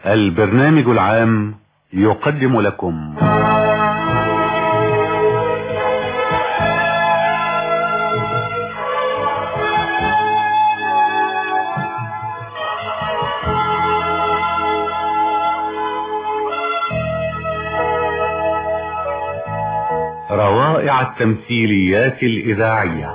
البرنامج العام يقدم لكم روائع التمثيليات الإذاعية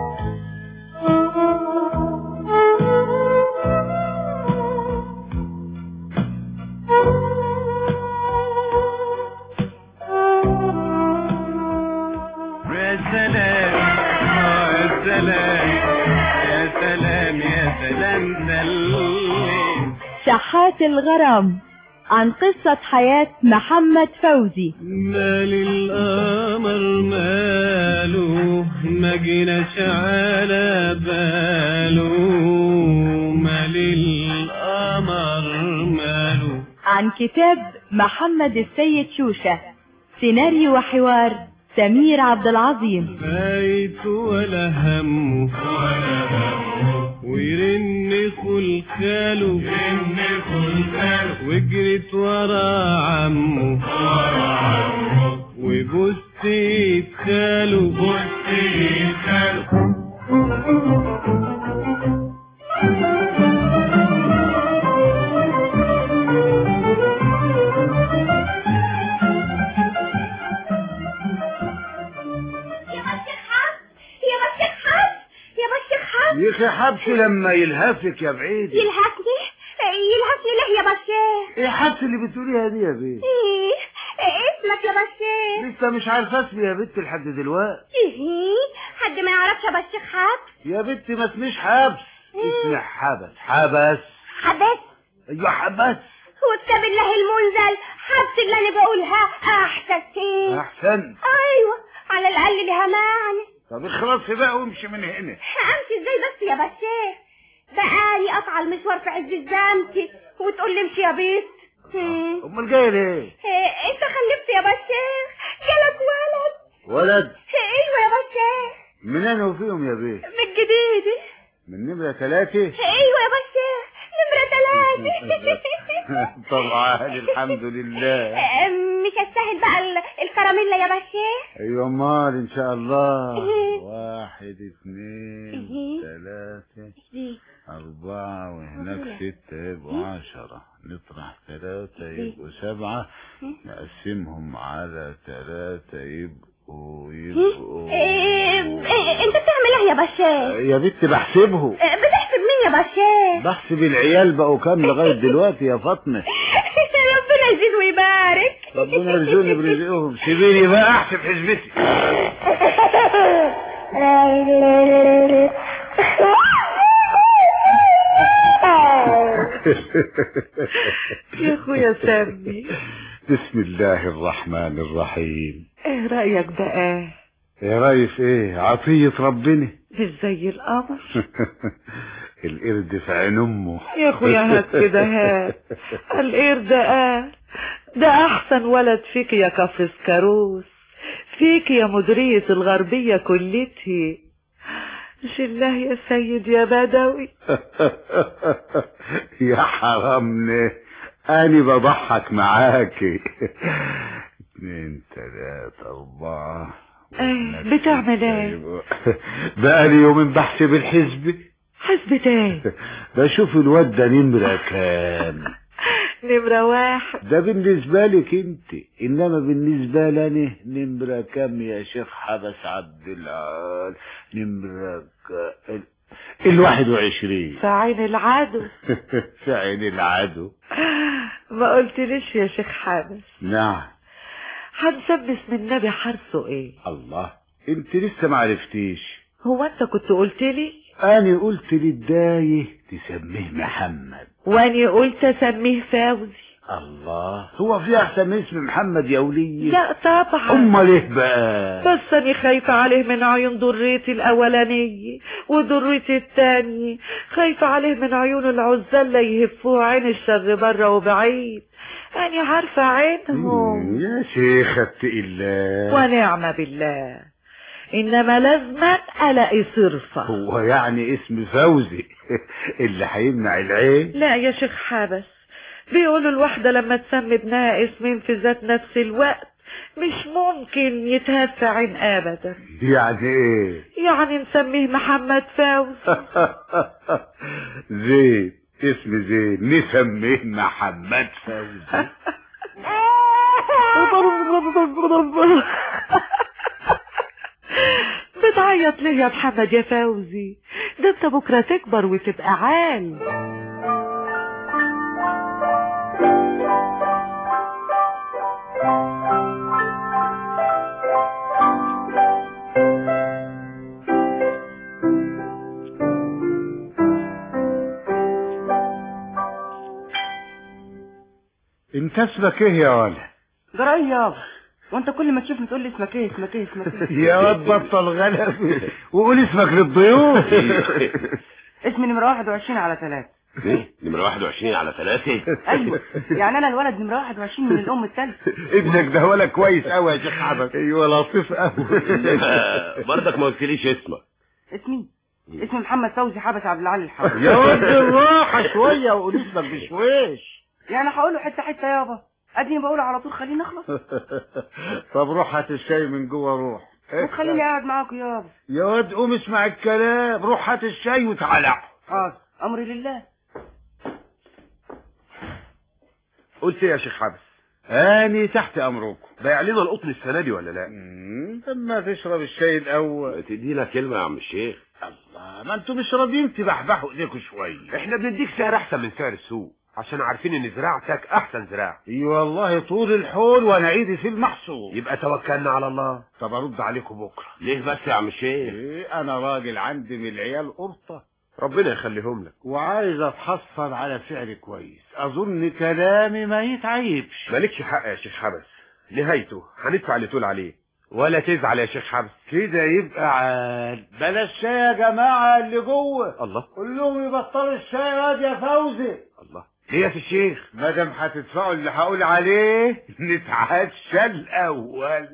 يا سلام آه يا سلام يا سلام يا سلام سلم شحات الغرام عن قصة حياة محمد فوزي مال القمر ماله ما جيناش على باله مال القمر ماله عن كتاب محمد السيد شوشة سيناريو وحوار سمير عبد العظيم بايت ولا همه ولا همه ويرن خلخاله يرن خلخاله وجرت ورا عمه ورا عمه وبص خاله بص خاله يا بشيخ حب يا بشيخ حب يا بشيخ حب يخي حبس لما يلهفك يا بعيد يلهفني يلهفني ليه يا بشيخ ايه حبس اللي بتقوليها دي يا بيه ايه اسمك يا بشيخ لسه مش عارفه اسمي يا بنت لحد دلوقتي ايه حد ما يعرفش يا بشيخ حب يا بنت ما اسميش حبس اسمي حبس حبس حبس ايوه حبس وكتاب الله المنزل حبس اللي انا بقولها احسن ايه احسن ايوه على الاقل لها معنى طب اخلصي بقى وامشي من هنا امشي ازاي بس يا بشيخ بقالي قطع المشوار في عز الزمت وتقول لي امشي يا بيت هم. امال جاي ليه إيه، انت خلفت يا بشيخ جالك ولد ولد ايوه يا بشيخ من انا وفيهم يا بيه من جديد من نمرة ثلاثة ايوه يا بشيخ نمرة ثلاثة طبعا الحمد لله إيه، مش هستاهل بقى ال- الكراميلا يا بشيخ ايوه امال ان شاء الله إيه. واحد اثنين إيه. ثلاثة أربعة وهناك ستة يبقوا عشرة نطرح ثلاثة يبقوا سبعة نقسمهم على ثلاثة يبقوا يبقوا إيه، إيه، انت بتعمل ايه يا بشيخ يا بنت بحسبه إيه، بتحسب مين يا بشيخ بحسب العيال بقوا كام لغاية دلوقتي يا فاطمة ربنا يزيد ويبارك ربنا يرزقني برزقهم سيبيني بقى احسب حسبتي يا اخويا سامي بسم الله الرحمن الرحيم ايه رأيك بقى يا رايف ايه عطية ربنا مش زي القمر القرد في عين امه يا اخويا هات كده هات القرد قال ده احسن ولد فيك يا كفر سكروس فيك يا مديرية الغربية كلتي مش الله يا سيد يا بدوي يا حرامني أنا بضحك معاكي اتنين تلاتة أربعة ايه بتعمل ايه بقالي يومين بحسب الحسبة حسبة ايه بشوف الواد ده نمرة كام نمرة واحد ده بالنسبة لك انت انما بالنسبة لنا نمرة كام يا شيخ حبس عبد العال نمرة ك... ال... الواحد وعشرين في عين العدو في عين العدو ما قلتليش يا شيخ حابس نعم هنسمي اسم النبي حرصه ايه الله انت لسه ما عرفتيش هو انت كنت قلت لي انا قلت للدايه تسميه محمد واني قلت اسميه فوزي الله هو في احسن من اسم محمد يا وليه لا طبعا امال ايه بقى بس انا خايفة عليه من عيون ضريتي الاولانية وضريتي التانية خايفة عليه من عيون العزلة يهفوه عين الشر بره وبعيد انا عارفة عينهم يا شيخ اتقي الله ونعم بالله انما لازما الاقي صرفة هو يعني اسم فوزي اللي هيمنع العين لا يا شيخ حابس بيقولوا الواحدة لما تسمي ابنها اسمين في ذات نفس الوقت مش ممكن يتهفى عين ابدا يعني ايه يعني نسميه محمد فوزي زين اسم زين نسميه محمد فوزي بتعيط ليه يا محمد يا فوزي ده انت بكرة تكبر وتبقى عال انت اسمك ايه يا ولد جراي يابا وانت كل ما تشوفني تقول لي اسمك ايه اسمك ايه اسمك ايه يا واد بطل غلب وقول اسمك للضيوف اسمي نمرة 21 على ثلاثة ايه نمرة 21 على ثلاثة ايوه يعني انا الولد نمرة 21 من الام الثالثة ابنك ده ولا كويس قوي يا شيخ عبد ايوه لطيف قوي برضك ما قلتليش اسمك اسمي اسمي محمد فوزي حبس عبد العالي الحرب يا ولد الراحه شويه وقول اسمك بشويش يعني هقوله حتة حتة يابا اديني بقول على طول خليني اخلص طب روح هات الشاي من جوه روح وتخليني قاعد معاكم يابا يا واد قوم اسمع الكلام روح هات الشاي وتعالى حاضر امري لله قلت ايه يا شيخ حبس اني تحت امركم بايع لنا القطن السنة دي ولا لا مم، طب ما تشرب الشاي الاول تدينا كلمة يا عم الشيخ الله ما انتوا مش راضيين تبحبحوا ايديكم شويه احنا بنديك سعر احسن من سعر السوق عشان عارفين ان زراعتك احسن زراعة اي والله طول الحول وانا ايدي في المحصول يبقى توكلنا على الله طب ارد عليكم بكره ليه بس يا عم الشيخ ايه انا راجل عندي من العيال قرطه ربنا يخليهم لك وعايز اتحصل على سعر كويس اظن كلامي ما يتعيبش مالكش حق يا شيخ حبس نهايته هندفع اللي تقول عليه ولا تزعل يا شيخ حبس كده يبقى عال بلاش شاي يا جماعه اللي جوه الله قول لهم يبطلوا الشاي يا يا فوزي الله ليه يا الشيخ ما دام هتدفعوا اللي هقول عليه نتعشى الاول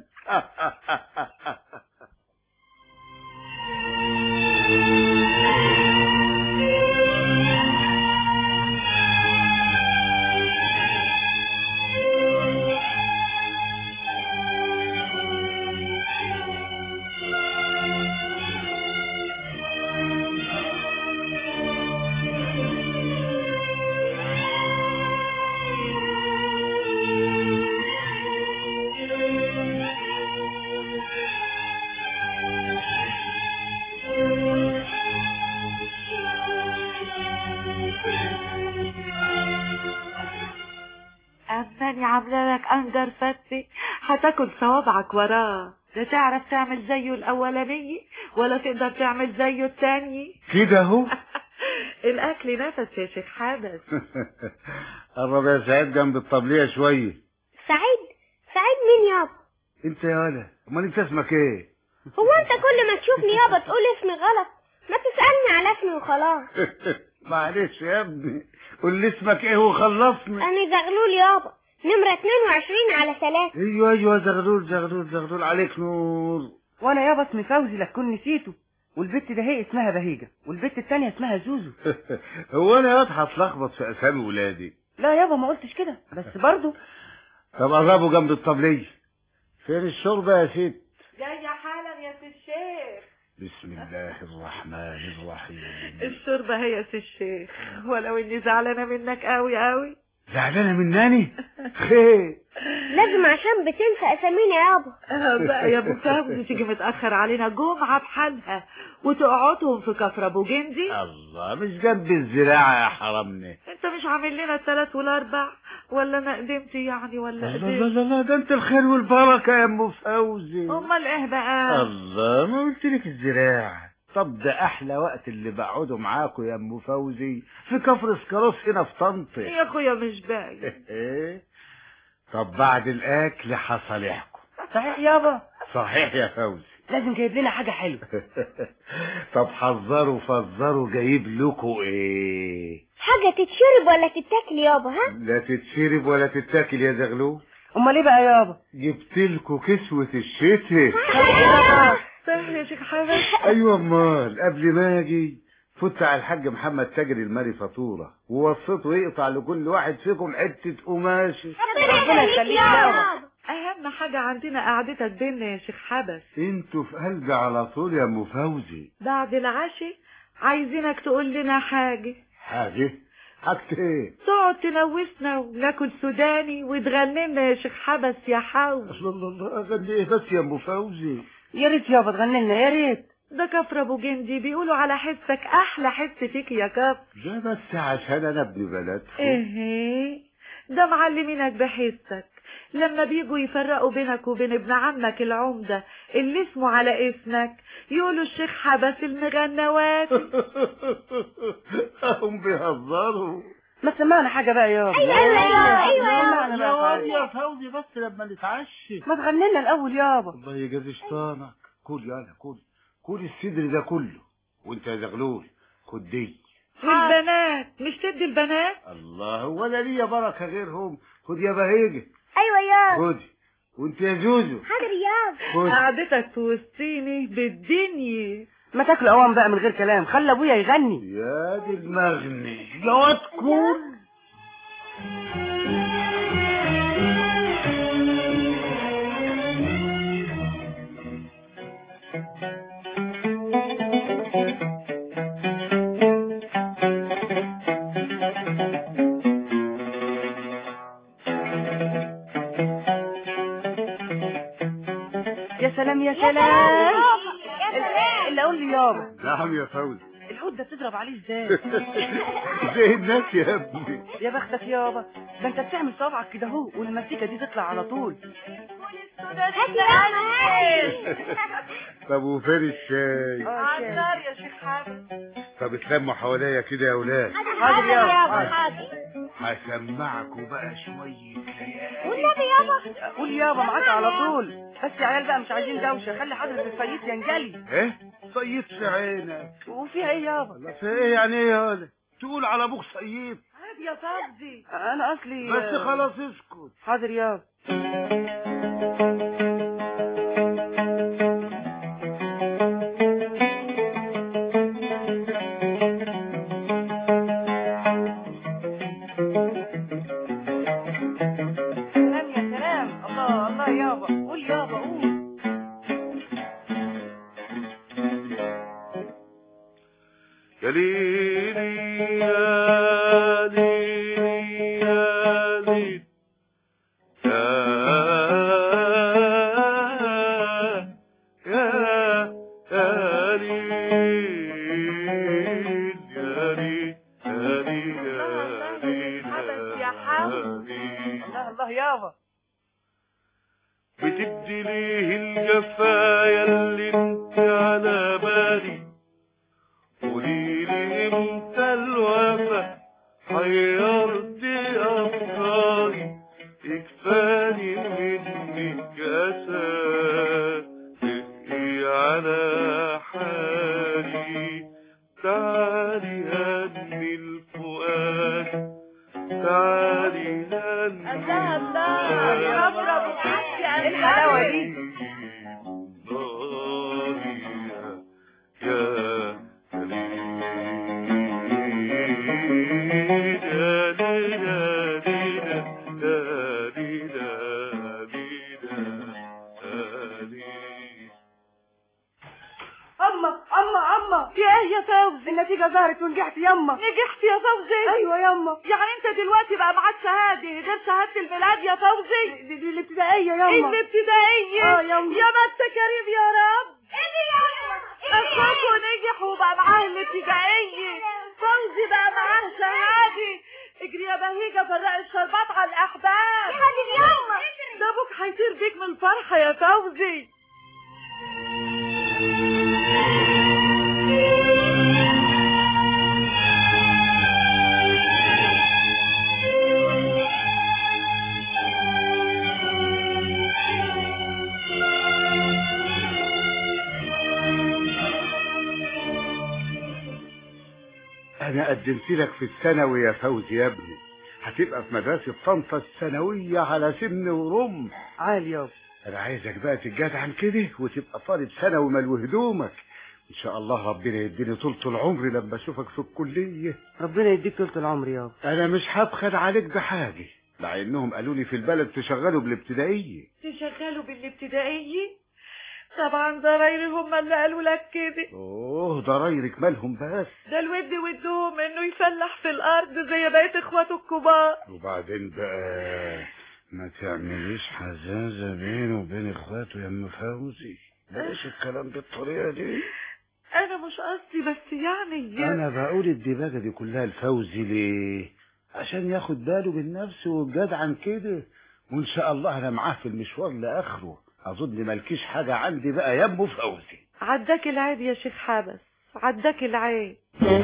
أماني عاملة لك أندر فتي هتاكل صوابعك وراه لا تعرف تعمل زيه الأولاني ولا تقدر تعمل زيه التاني كده اهو الأكل نفس يا شيخ حبس قرب يا سعيد جنب الطبلية شوية سعيد سعيد مين يابا انت يا ولا امال انت اسمك ايه هو انت كل ما تشوفني يابا تقول اسمي غلط ما تسألني على اسمي وخلاص معلش يا ابني قول لي اسمك ايه وخلصني انا زغلول يابا نمرة 22 على 3 ايوه ايوه زغلول زغلول زغلول عليك نور وانا يابا اسمي فوزي لا تكون نسيته والبت ده هي اسمها بهيجة والبت التانية اسمها زوزو هو انا ياض هتلخبط في اسامي ولادي لا يابا ما قلتش كده بس برضو طب قربوا جنب الطبلية فين الشوربة يا ست جاية حالا يا سي الشيخ بسم الله الرحمن الرحيم الشوربة هي يا سي الشيخ ولو اني زعلانة منك قوي قوي زعلانة مناني خير لازم عشان بتنسى اسامينا يابا آه بقى يا ابو فوزي تيجي متأخر علينا جمعة بحالها وتقعدهم في كفر ابو جندي الله مش جنب الزراعة يا حرمني انت مش عامل لنا الثلاث والاربع ولا انا قدمت يعني ولا لا لا قدمت لا لا ده انت الخير والبركة يا ام فوزي امال ايه بقى الله ما قلت لك الزراعة طب ده احلى وقت اللي بقعده معاكم يا ام فوزي في كفر اسكروس هنا في طنطا يا اخويا مش باين ايه طب بعد الاكل هصالحكم صحيح يابا صحيح يا فوزي لازم جايب لنا حاجة حلوة طب حذروا فذروا جايب لكم ايه حاجة تتشرب ولا تتاكل يابا ها لا تتشرب ولا تتاكل يا زغلول امال ايه بقى يابا جبت لكم كسوة الشتاء سهل يا شيخ حبس ايوه امال قبل ما اجي فت على الحاج محمد تاجر المالي فاتوره ووصيته يقطع لكل واحد فيكم حته قماش ربنا يخليك يابا اهم حاجة عندنا قعدتك بينا يا شيخ حبس انتوا في قلبي على طول يا ام فوزي بعد العشاء عايزينك تقول لنا حاجة حاجه حاجه ايه تقعد تنوسنا وناكل سوداني وتغني لنا يا شيخ حبس يا حوز الله الله الله اغني ايه بس يا ام فوزي يا ريت يابا تغني لنا يا ريت ده كفر ابو جندي بيقولوا على حسك احلى حس فيك يا كفر ده بس عشان انا ابن بلدكم ايه ده معلمينك بحسك لما بيجوا يفرقوا بينك وبين ابن عمك العمدة اللي اسمه على اسمك يقولوا الشيخ حبس المغنوات هم بيهزروا ما سمعنا حاجة بقى يابا أيوة، أيوة، أيوة، سمعنا يا بقى واد حاجة. يا فوزي بس لما نتعشى ما تغني لنا الأول يابا الله يجازي شيطانك كل يالا كل كل الصدر ده كله وانت يا زغلول خد دي والبنات مش تدي البنات الله ولا ليا بركه غيرهم خد يا بهيجه ايوه يا خد وانت يا زوزو حاضر يا خد قعدتك في وسطيني بالدنيا ما تاكل قوام بقى من غير كلام خلي ابويا يغني يا دي المغني يا واد كل يا سلام يا سلام اللي اقول لي يابا نعم يا فوزي العود ده بتضرب عليه ازاي زي الناس يا ابني يا بختك يابا ده انت بتعمل صوابعك كده اهو والمزيكا دي تطلع على طول هات يا هات طب وفين الشاي اه شاي. عالنار يا شيخ حبس طب اتلموا حواليا كده يا اولاد حاضر يابا حاضر هسمعكوا بقى شويه ليالي والنبي يابا قول يابا معاك على طول بس يا عيال بقى مش عايزين دوشه خلي حضرة الفيت ينجلي ايه صيد في عينك وفيها ايه يابا الله في ايه يعني ايه يا ولد تقول على ابوك صيد عادي يا فوزي انا اصلي بس خلاص اسكت حاضر يابا سلام يا سلام الله الله يابا قول يابا قول يا ليلي يا ليلي يا ليل يا يا يا ليل يا ليل يا ليل يا ليل يا حول. ليل الله الله يابا بتبدي ليه الجفايا اللي انت على بالي قوليلي امتى الوفا حيرت افكاري يكفاني منك اسى تبقي على حالي تعالي هني الفؤاد تعالي هني الله الله يا رب رب إيه الحلاوة دي؟ اما اما اما في ايه يا فوزي النتيجة ظهرت ونجحت يما نجحت يا فوزي ايوه يما يعني انت دلوقتي بقى معاك شهاده غير شهاده الميلاد يا فوزي دي, دي الابتدائية يما الابتدائيه اه يما. يا ما انت كريم يا رب اخوكوا نجح وبقى معاه الابتدائيه فوزي بقى معاه شهاده اجري يا بهيجه فرق الشربات على الاحباب حاضر يما ده ابوك هيطير بيك من الفرحه يا فوزي انا قدمت لك في الثانوي يا فوزي يا ابني هتبقى في مدرسة طنطا الثانوية على سن ورمح عالي يابا انا عايزك بقى تتجدعن كده وتبقى طالب ثانوي ملو هدومك ان شاء الله ربنا يديني طولة العمر لما اشوفك في الكلية ربنا يديك طولة العمر يابا انا مش هبخل عليك بحاجة مع انهم قالوا لي في البلد تشغلوا بالابتدائية تشغلوا بالابتدائية طبعا ضرايري هم اللي قالوا لك كده اوه ضرايرك مالهم بس ده الود ودهم انه يفلح في الارض زي بقية اخواته الكبار وبعدين بقى ما تعمليش حزازة بينه وبين اخواته يا ام فوزي بلاش الكلام بالطريقة دي انا مش قصدي بس يعني انا بقول الدباجة دي كلها الفوزي ليه عشان ياخد باله من نفسه والجدعن كده وان شاء الله انا معاه في المشوار لاخره اظن مالكيش حاجة عندي بقى يا ام فوزي عداك العيد يا شيخ حبس عداك العيد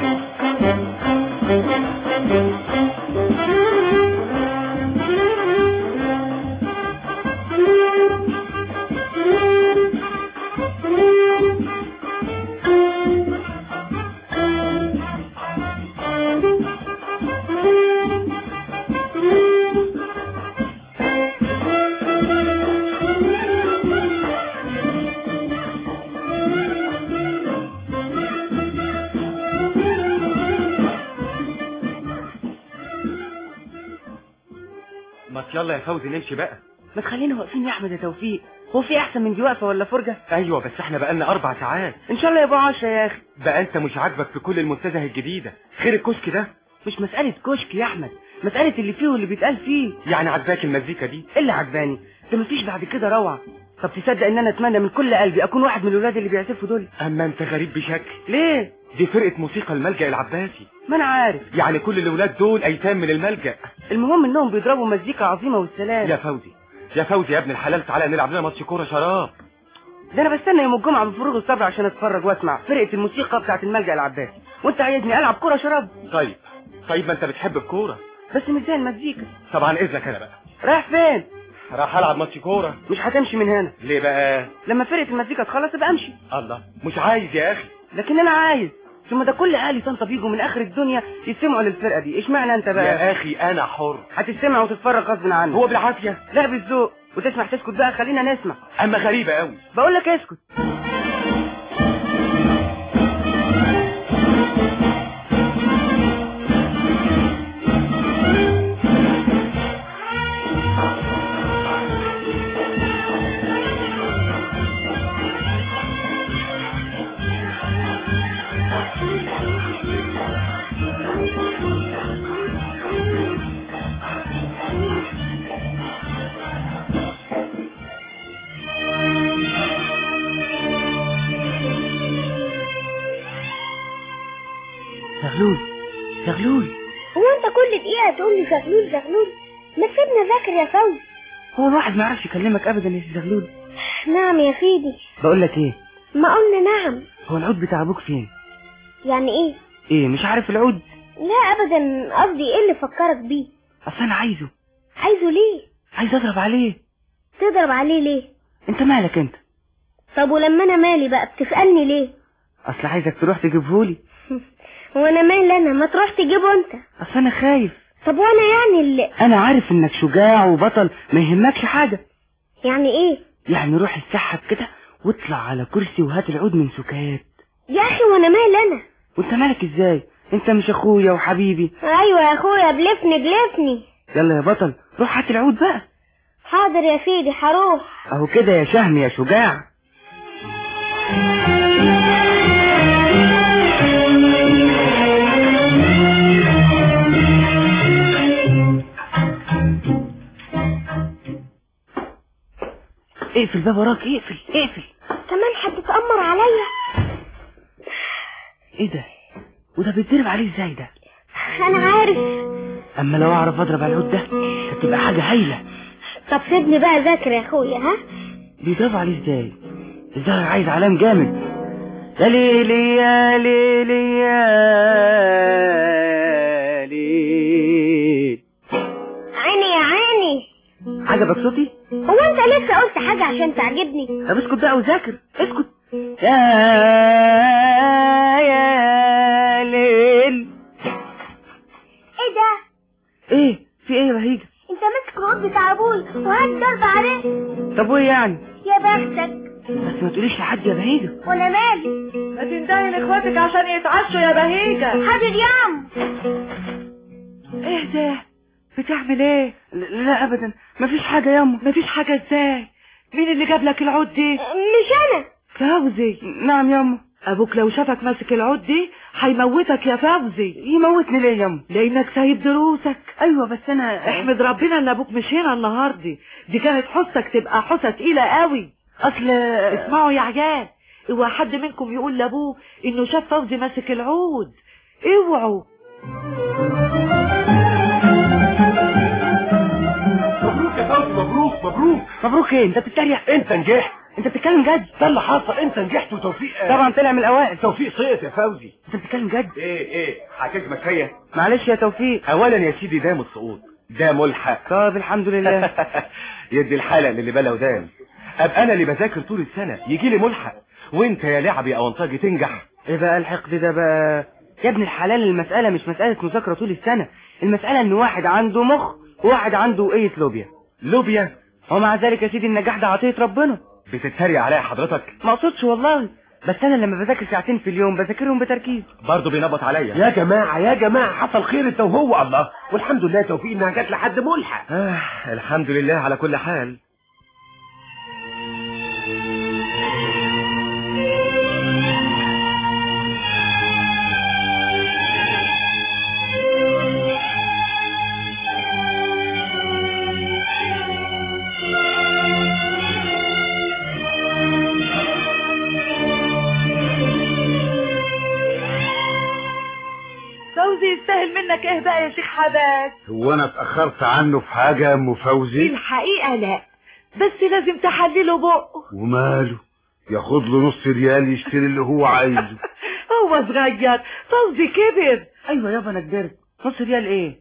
ما يلا يا فوزي نمشي بقى ما تخلينا واقفين يا احمد يا توفيق هو في احسن من دي واقفه ولا فرجه ايوه بس احنا بقالنا اربع ساعات ان شاء الله يبقوا 10 يا اخي بقى انت مش عاجبك في كل المنتزه الجديده خير الكشك ده مش مساله كشك يا احمد مساله اللي فيه واللي بيتقال فيه يعني عجباك المزيكا دي إيه اللي عجباني ده مفيش بعد كده روعه طب تصدق ان انا اتمنى من كل قلبي اكون واحد من الولاد اللي بيعزفوا دول اما انت غريب بشكل ليه دي فرقه موسيقى الملجأ العباسي ما انا عارف يعني كل الاولاد دول ايتام من الملجأ المهم انهم بيضربوا مزيكا عظيمه والسلام يا فوزي يا فوزي يا ابن الحلال تعالى نلعب لنا ماتش كوره شراب ده انا بستنى يوم الجمعه بفروغ الصبر عشان اتفرج واسمع فرقه الموسيقى بتاعت الملجأ العباسي وانت عايزني العب كوره شراب طيب طيب ما انت بتحب الكوره بس مش زي المزيكا طبعا اذنك انا بقى رايح فين راح العب ماتش كوره مش هتمشي من هنا ليه بقى لما فرقه المزيكا تخلص ابقى امشي الله مش عايز يا اخي لكن انا عايز ثم ده كل اهالي طنطا بيجوا من اخر الدنيا يستمعوا للفرقه دي اشمعنى انت بقى يا اخي انا حر هتستمع وتتفرج غصب عنك هو بالعافيه لا بالذوق وتسمع تسكت بقى خلينا نسمع اما غريبه قوي بقول لك اسكت زغلول زغلول هو انت كل دقيقة تقول لي زغلول زغلول ما تسيبنا ذاكر يا فوز هو الواحد ما يعرفش يكلمك ابدا يا زغلول نعم يا سيدي بقول لك ايه ما قلنا نعم هو العود بتاع ابوك فين يعني ايه ايه مش عارف العود لا ابدا قصدي ايه اللي فكرك بيه اصل انا عايزه عايزه ليه عايز اضرب عليه تضرب عليه ليه انت مالك انت طب ولما انا مالي بقى بتسألني ليه اصل عايزك تروح تجيبهولي وانا مالي انا ما تروح تجيبه انت اصل انا خايف طب وانا يعني اللي انا عارف انك شجاع وبطل ما يهمكش حاجه يعني ايه يعني روح السحب كده واطلع على كرسي وهات العود من سكات يا اخي وانا مالي انا وانت مالك ازاي انت مش اخويا وحبيبي ايوه يا اخويا بلفني بلفني يلا يا بطل روح هات العود بقى حاضر يا سيدي هروح اهو كده يا شهم يا شجاع اقفل الباب وراك اقفل اقفل كمان هتتأمر عليا ايه ده وده بيتضرب عليه ازاي ده انا عارف اما لو اعرف اضرب على العود ده كانت تبقى حاجه هايله طب سيبني بقى ذاكر يا اخويا ها بيضرب عليه ازاي الظاهر عايز علام جامد يا ليلي يا ليلي يا ليل عيني يا عيني عجبك صوتي هو انت لسه قلت حاجة عشان تعجبني طب اسكت بقى وذاكر اسكت يا يا ليل ايه ده ايه في ايه يا بهيجة انت ماسك العود بتاع ابوي وهات ضرب عليه طب وايه يعني يا بختك بس ما تقوليش لحد يا بهيجة وانا مالي ما تندهي لاخواتك عشان يتعشوا يا بهيجة حاضر يام ايه ده بتعمل ايه لا, لا ابدا مفيش حاجة ياما مفيش حاجة ازاي مين اللي جاب لك العود دي مش انا فوزي نعم ياما ابوك لو شافك ماسك العود دي هيموتك يا فوزي يموتني ليه ياما لانك سايب دروسك ايوه بس انا احمد ربنا ان ابوك مش هنا النهارده دي كانت حصتك تبقى حصة تقيلة قوي اصل اسمعوا يا عيال اوعى حد منكم يقول لابوه انه شاف فوزي ماسك العود اوعوا مبروك يا فوزي مبروك مبروك مبروك ايه انت بتتريق انت نجحت انت بتتكلم جد ده اللي حصل انت نجحت وتوفيق طبعا طلع من الاوائل توفيق سقط يا فوزي انت بتتكلم جد ايه ايه هتجمع فيا معلش يا توفيق اولا يا سيدي ده مش سقوط ده ملحق طب الحمد لله يدي الحلق للي بلا ودان ابقى انا اللي بذاكر طول السنه يجي لي ملحق وانت يا لعبي او انطاجي تنجح ايه بقى الحقد ده بقى يا ابن الحلال المسألة مش مسألة مذاكرة طول السنة المسألة ان واحد عنده مخ وواحد عنده قية لوبيا لوبيا ومع ذلك يا سيدي النجاح ده عطية ربنا بتتريق عليا حضرتك ما اقصدش والله بس انا لما بذاكر ساعتين في اليوم بذاكرهم بتركيز برضه بينبط عليا يا جماعه يا جماعه حصل خير انت وهو الله والحمد لله توفيق انها جت لحد ملحق آه الحمد لله على كل حال فوزي يستاهل منك ايه بقى يا شيخ حباس هو انا اتاخرت عنه في حاجه يا ام فوزي الحقيقة لا بس لازم تحلله بقه وماله ياخد له نص ريال يشتري اللي هو عايزه هو صغير فوزي كبر ايوه يابا انا كبرت نص ريال ايه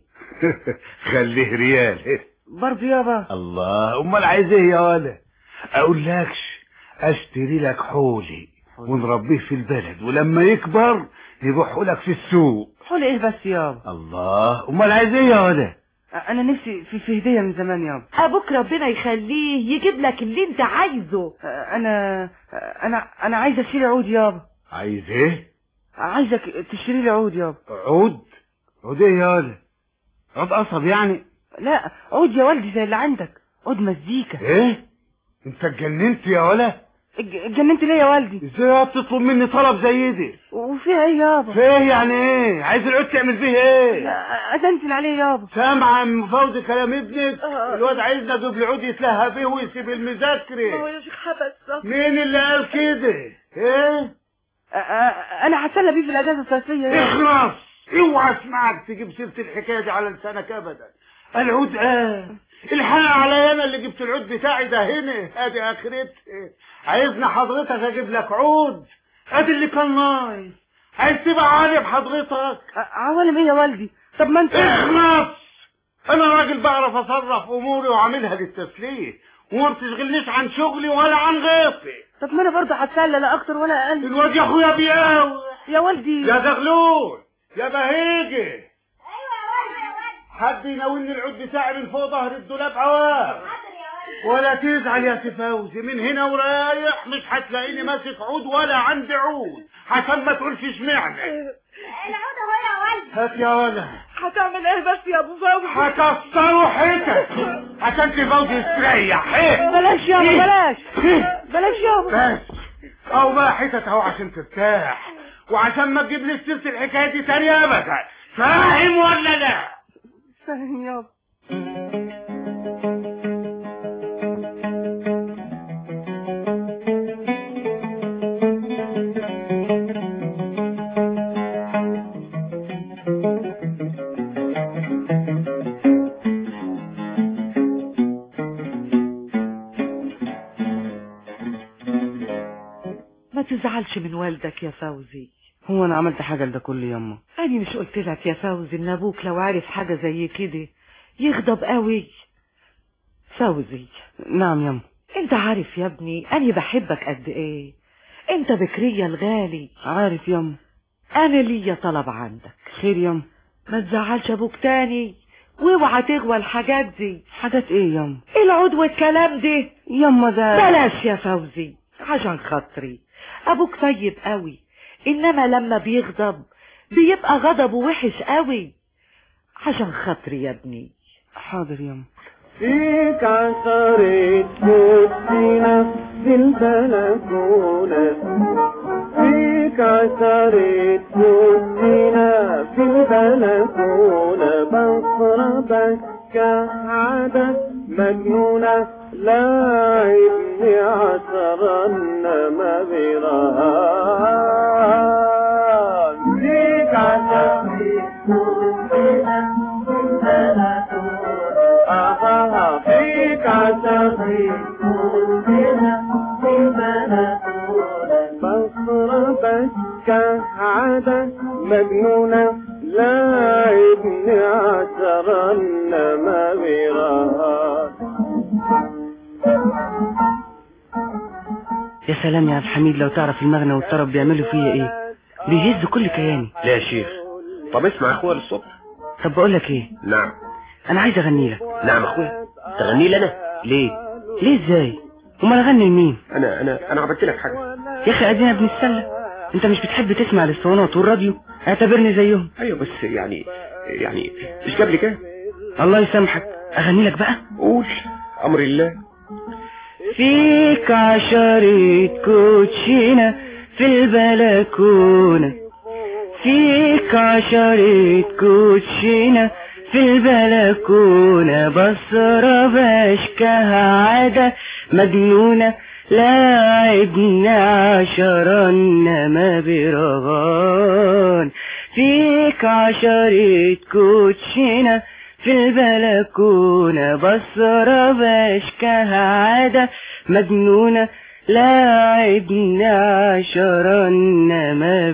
خليه ريال برضه يابا الله امال عايز ايه يا ولا اقول لكش اشتري لك حولي ونربيه في البلد ولما يكبر يروح لك في السوق حول ايه بس يابا الله امال عايز ايه يا ولا انا نفسي في في هديه من زمان يابا ابوك ربنا يخليه يجيب لك اللي انت عايزه انا انا انا عايز اشتري عود يابا عايز ايه عايزك تشتري لي عود يابا عود عود ايه يا ولا عود قصب يعني لا عود يا والدي زي اللي عندك عود مزيكا ايه انت اتجننت يا ولا اتج- اتجننت ليه يا والدي ازاي تطلب مني طلب زي دي وفيها ايه يابا في ايه يعني ايه عايز العود تعمل فيه ايه اتنزل عليه يابا سامع ام فوزي كلام ابنك الواد عايزنا نجيب له عود يتلهى بيه ويسيب المذاكره يا شيخ حبس مين اللي قال كده ايه أ- أ- انا هتسلى بيه في الاجازه الصيفيه يابا اخلص اوعى اسمعك تجيب سيره الحكايه دي على لسانك ابدا العود اه الحق عليا انا اللي جبت العود بتاعي ده هنا ادي اخرتها عايزنا حضرتك اجيب لك عود ادي اللي كان ناقص عايز تبقى عالم حضرتك أ- عوالم ايه يا والدي طب ما انت اخلص انا راجل بعرف اصرف اموري واعملها للتسليه وما بتشغلنيش عن شغلي ولا عن غيرتي طب ما انا برضه هتسلى لا اكتر ولا اقل الواد يا اخويا بيقاوح يا والدي يا زغلول يا بهيجي حد يناولني العود بتاعي من فوق ظهر الدولاب عوام ولا تزعل يا سي فوزي من هنا ورايح مش هتلاقيني ماسك عود ولا عندي عود عشان ما تقولش اشمعنى العود اهو يا والدي هات يا ولا هتعمل ايه بس يا ابو فوزي هكسروا حتت عشان تفوزي يستريح ايه بلاش يابا إيه؟ بلاش إيه؟ بلاش يابا بس او بقى حتت اهو عشان ترتاح وعشان ما تجيب لي سيره الحكايه دي تاني ابدا فاهم ولا لا فاهم يابا ما تزعلش من والدك يا فوزي هو انا عملت حاجه لده كله يما انا مش قلت لك يا فوزي ان ابوك لو عارف حاجة زي كده يغضب قوي فوزي نعم يما انت عارف يا ابني انا بحبك قد ايه انت بكرية الغالي عارف يما انا ليا طلب عندك خير يما ما تزعلش ابوك تاني واوعى تغوى الحاجات دي حاجات ايه يما العود والكلام ده يما ده بلاش يا فوزي عشان خاطري ابوك طيب قوي انما لما بيغضب بيبقى غضبه وحش قوي عشان خاطري يا ابني حاضر يا فيك عشرة كوتشينة في البلكونة فيك عشرة كوتشينة في البلكونة بصربك كعادة مجنونة لاعبني عشرة إنما برهان فيك عشرة كوتشينة في البلكونة آها فيك عشرة كوتشينة في البلكونة بصربك كعادة مجنونة لاعبني عشرة إنما برهان يا سلام يا عبد الحميد لو تعرف المغنى والطرب بيعملوا فيا ايه بيهز كل كياني لا يا شيخ طب اسمع يا اخويا للصبح طب بقول لك ايه نعم انا عايز اغني لك نعم يا اخويا تغني لي انا ليه ليه ازاي امال اغني لمين انا انا انا عملت لك حاجه يا اخي ادينا بنتسلى انت مش بتحب تسمع الاسطوانات والراديو اعتبرني زيهم ايوه بس يعني يعني مش جاب لي كده الله يسامحك اغني لك بقى قول امر الله فيك عشرة كوتشينة في البلكونة فيك عشرة كوتشينة في البلكونة بصرة بشكها عادة مجنونة لاعبنا عشرة انما برغان فيك عشرة كوتشينة في البلكونة بصرة بشكها عادة مجنونة لاعبنا عشرة انما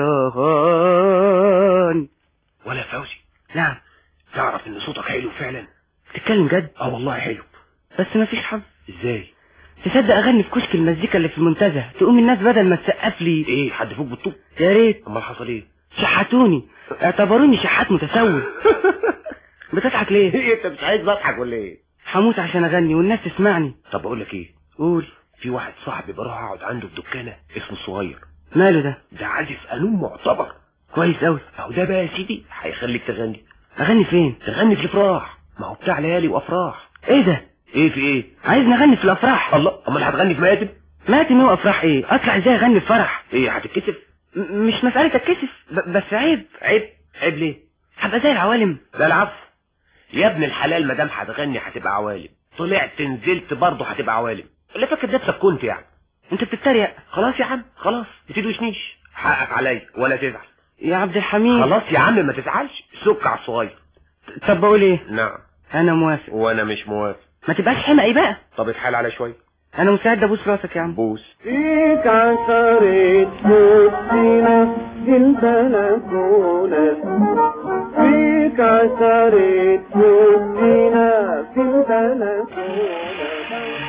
برغان ولا فوزي نعم تعرف ان صوتك حلو فعلا تتكلم جد اه والله حلو بس مفيش حظ ازاي تصدق اغني في كشك المزيكا اللي في المنتزه تقوم الناس بدل ما تسقف لي ايه حد فوق بالطوب يا ريت امال حصل ايه شحتوني اعتبروني شحات متسول بتضحك ليه ايه انت مش عايز اضحك ولا ايه هموت عشان اغني والناس تسمعني طب اقول لك ايه قول في واحد صاحبي بروح اقعد عنده في دكانه اسمه الصغير ماله ده ده عازف قانون معتبر كويس قوي اهو ده بقى يا سيدي هيخليك تغني اغني فين تغني في الافراح ما هو بتاع ليالي وافراح ايه ده ايه في ايه عايز نغني في الافراح الله امال هتغني في مآتم ماتم هو افراح ايه اطلع ازاي اغني في فرح ايه هتتكسف م- مش مسألة اتكسف ب- بس عيب عيب عيب ليه هبقى زي العوالم ده العفو يا ابن الحلال ما دام هتغني هتبقى عوالم طلعت نزلت برضه هتبقى عوالم اللي فاكر نفسك كنت يعني انت بتتريق خلاص يا عم خلاص ما تدوشنيش حقك عليا ولا تزعل يا عبد الحميد خلاص يا عم ما تزعلش سك على الصغير طب بقول ايه نعم انا موافق وانا مش موافق ما تبقاش حمقي بقى طب اتحال على شويه انا مستعد ابوس راسك يا عم بوس فيك عشرة كوتشينة في البلكونة فيك عشرة كوتشينة في البلكونة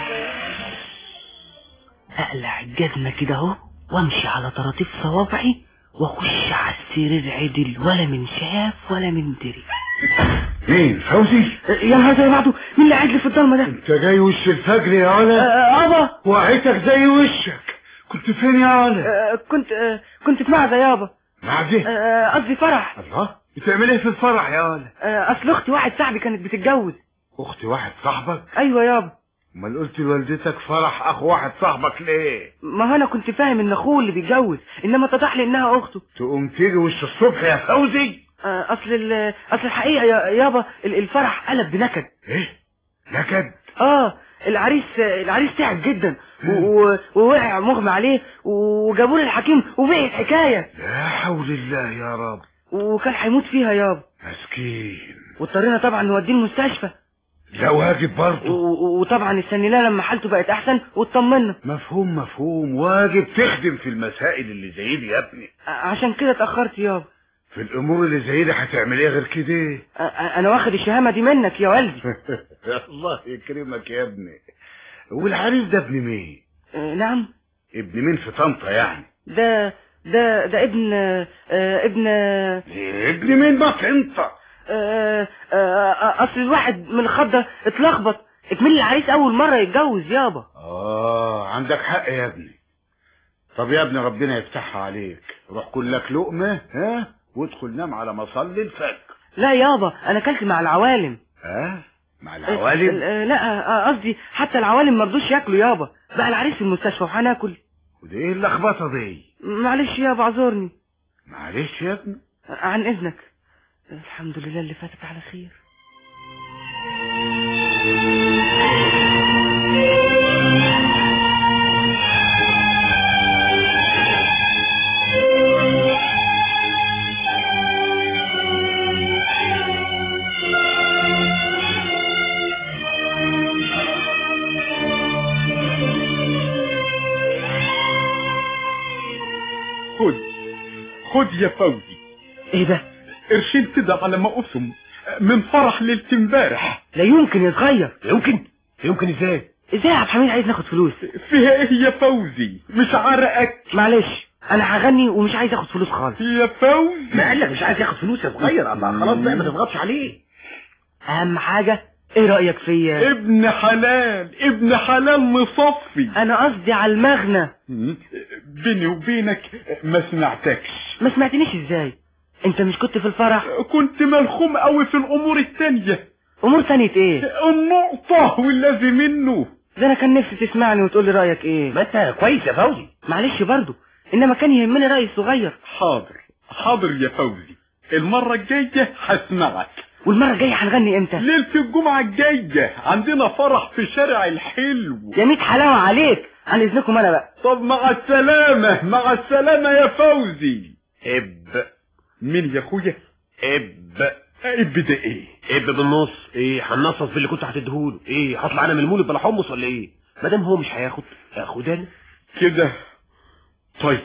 اقلع الجزمة كده اهو وامشي على طراطيف صوابعي واخش على السرير عدل ولا من شاف ولا من دري مين فوزي يا نهار زي بعضه مين اللي قاعد لي في الضلمه ده انت جاي وش الفجر يا علا آه، ابا وعيتك زي وشك كنت فين يا علا آه، كنت آه، كنت في معزه يابا معزة آه، قصدي فرح الله بتعمل ايه في الفرح يا علا آه، اصل اختي واحد صاحبي كانت بتتجوز اخت واحد صاحبك ايوه يابا امال قلت لوالدتك فرح اخو واحد صاحبك ليه ما هو انا كنت فاهم ان اخوه اللي بيتجوز انما اتضح لي انها اخته تقوم تيجي وش الصبح يا فوزي آه، اصل ال- اصل الحقيقه يا يابا ال- الفرح قلب بنكد ايه نكد اه العريس العريس تعب جدا و- و- ووقع مغمى عليه وجابوا لي الحكيم وبقت حكايه لا حول الله يا رب وكان هيموت فيها يابا مسكين واضطرينا طبعا نوديه المستشفى لا واجب و- برضه و- وطبعا استنيناه لما حالته بقت احسن واطمنا مفهوم مفهوم واجب تخدم في المسائل اللي زي دي يا ابني ع- عشان كده اتاخرت يابا في الامور اللي زي دي هتعمل ايه غير كده ع- انا واخد الشهامه دي منك يا والدي الله يكرمك يا ابني والعريس ده ابن مين آه، نعم ابن مين في طنطا يعني ده ده ده ابن آه، ابن آه، ابن مين ما طنطا آه، آه، اصل الواحد من الخضه اتلخبط اكمل العريس اول مره يتجوز يابا اه عندك حق يا ابني طب يا ابني ربنا يفتحها عليك روح كل لك لقمة ها وادخل نام على مصلي الفجر لا يابا انا اكلت مع العوالم ها مع آه، العوالم آه، لا آه، قصدي حتى العوالم مرضوش ياكلوا يابا بقى العريس في المستشفى وهناكل ودي ايه اللخبطة دي معلش يابا اعذرني معلش يا ابني آه، عن اذنك الحمد لله اللي فاتت على خير خد خد يا فوزي ايه ده قرشين كده على ما اقسم من فرح ليلة امبارح لا يمكن يتغير يمكن يمكن ازاي ازاي يا عبد الحميد عايز ناخد فلوس فيها ايه يا فوزي مش عرقك معلش انا هغني ومش عايز اخد فلوس خالص يا فوزي ما قال لك مش عايز ياخد فلوس يا صغير الله خلاص بقى ما تضغطش عليه اهم حاجه ايه رايك فيا ابن حلال ابن حلال مصفي انا قصدي على المغنى بيني وبينك ما سمعتكش ما سمعتنيش ازاي انت مش كنت في الفرح كنت ملخوم قوي في الامور التانية امور تانية ايه النقطة والذي منه ده انا كان نفسي تسمعني وتقول لي رايك ايه ما انت كويس يا فوزي معلش برضو انما كان يهمني رايي الصغير حاضر حاضر يا فوزي المرة الجاية هسمعك والمره الجايه هنغني امتى ليلة الجمعة الجاية عندنا فرح في شارع الحلو يا ميت حلاوه عليك عن اذنكم انا بقى طب مع السلامة مع السلامة يا فوزي اب مين يا اخويا اب اب ده ايه اب بالنص ايه هنصص في اللي كنت هتديهوله ايه هطلع انا من المولد بلا حمص ولا ايه ما دام هو مش هياخد اخد انا كده طيب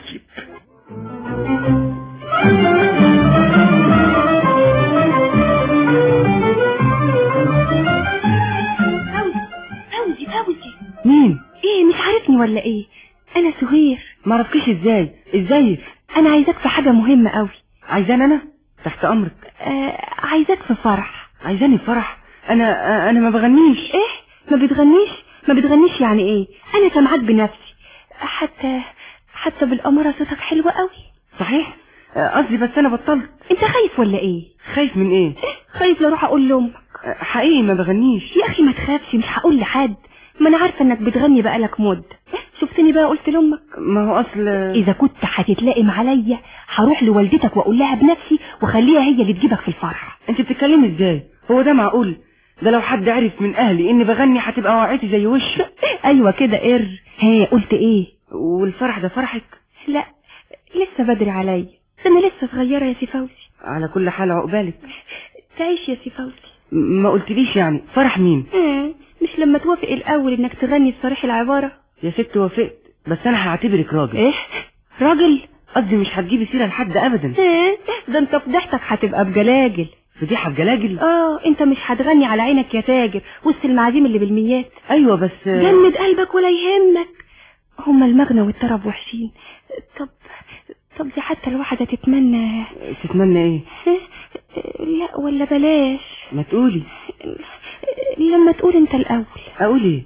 فوزي فوزي فوزي مين ايه مش عارفني ولا ايه انا سهير ما عرفكيش ازاي ازيك انا عايزاك في حاجة مهمة قوي عايزاني انا تحت امرك آه عايزاك في فرح عايزاني في فرح انا آه، انا ما بغنيش ايه ما بتغنيش ما بتغنيش يعني ايه انا سامعاك بنفسي حتى حتى بالامارة صوتك حلو قوي صحيح آه، قصدي بس انا بطلت انت خايف ولا ايه خايف من ايه خايف لا اروح اقول لامك آه، حقيقي ما بغنيش يا اخي ما تخافش مش هقول لحد ما انا عارفه انك بتغني بقالك مده شفتني بقى قلت لامك ما هو اصل اذا كنت هتتلائم عليا هروح لوالدتك واقول لها بنفسي واخليها هي اللي تجيبك في الفرح انت بتتكلمي ازاي هو ده معقول ده لو حد عرف من اهلي اني بغني هتبقى وعيتي زي وشي ايوه كده قر ها قلت ايه والفرح ده فرحك لا لسه بدري عليا ده انا لسه صغيره يا سي فوزي على كل حال عقبالك تعيش يا سي فوزي م- ما قلتليش يعني فرح مين آه، مش لما توافق الاول انك تغني بصريح العباره يا ست وافقت بس انا هعتبرك راجل ايه راجل قصدي مش هتجيبي سيره لحد ابدا آه، ده انت فضحتك هتبقى بجلاجل فضيحه بجلاجل اه انت مش هتغني على عينك يا تاجر وسط المعازيم اللي بالميات ايوه بس جمد قلبك ولا يهمك هما المغنى والطرب وحشين طب طب دي حتى الواحدة تتمنى تتمنى ايه لا ولا بلاش ما تقولي لما تقول انت الاول اقول ايه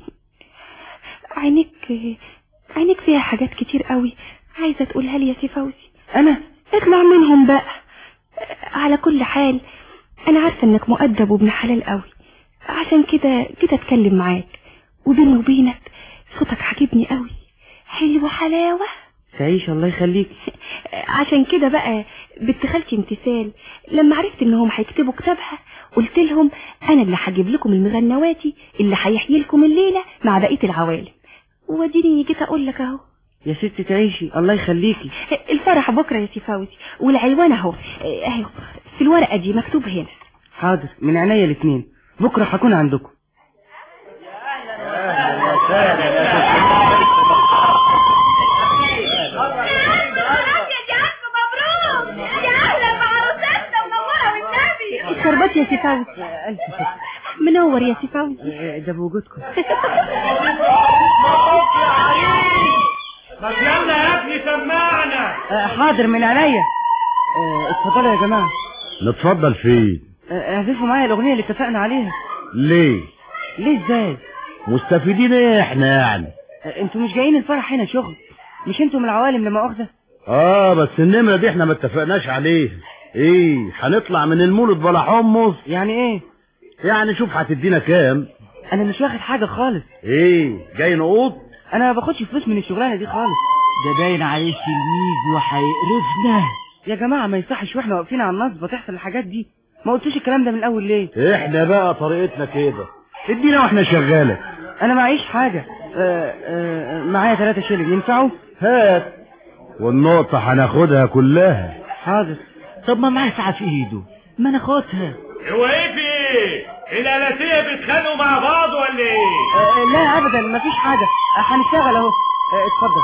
عينيك عينيك فيها حاجات كتير قوي عايزة تقولها لي يا سي فوزي انا اطلع منهم بقى على كل حال انا عارفة انك مؤدب وابن حلال قوي عشان كده كده اتكلم معاك وبيني وبينك صوتك عاجبني قوي حلو حلاوة تعيش الله يخليك عشان كده بقى بنت خالتي امتثال لما عرفت انهم هيكتبوا كتابها قلت لهم انا اللي هجيب لكم المغنواتي اللي هيحيي لكم الليله مع بقيه العوالم واديني جيت اقول لك اهو يا ست تعيشي الله يخليكي الفرح بكره يا سي فوزي والعنوان اهو اهو في الورقه دي مكتوب هنا حاضر من عينيا الاثنين بكره هكون عندكم الشربات يا سي فوزي الف شكر منور يا سي فوزي ده بوجودكم طب يلا يا ابني سمعنا آه، حاضر من عينيا آه، اتفضلوا يا جماعه نتفضل فين آه، اعزفوا معايا الاغنيه اللي اتفقنا عليها ليه ليه ازاي مستفيدين ايه احنا يعني انتوا مش جايين الفرح هنا شغل مش انتوا من العوالم لما اخذه اه بس النمرة دي احنا ما اتفقناش عليه ايه هنطلع من المولد بلا حمص يعني ايه يعني شوف هتدينا كام انا مش واخد حاجه خالص ايه جاي نقود انا ما باخدش فلوس من الشغلانه دي خالص ده باين عليه تلميذ وهيقرفنا يا جماعه ما يصحش واحنا واقفين على النصب تحصل الحاجات دي ما قلتوش الكلام ده من الاول ليه احنا بقى طريقتنا كده ادينا واحنا شغالة انا معيش حاجه آه آه معايا ثلاثة شيلين ينفعوا هات والنقطة هناخدها كلها حاضر طب ما معاه ساعة في ايده ما ناخدها هو ايه في ايه؟ الالاتيه بيتخانقوا مع بعض ولا ايه؟ آه لا ابدا مفيش حاجه آه، هنشتغل اهو آه اتفضل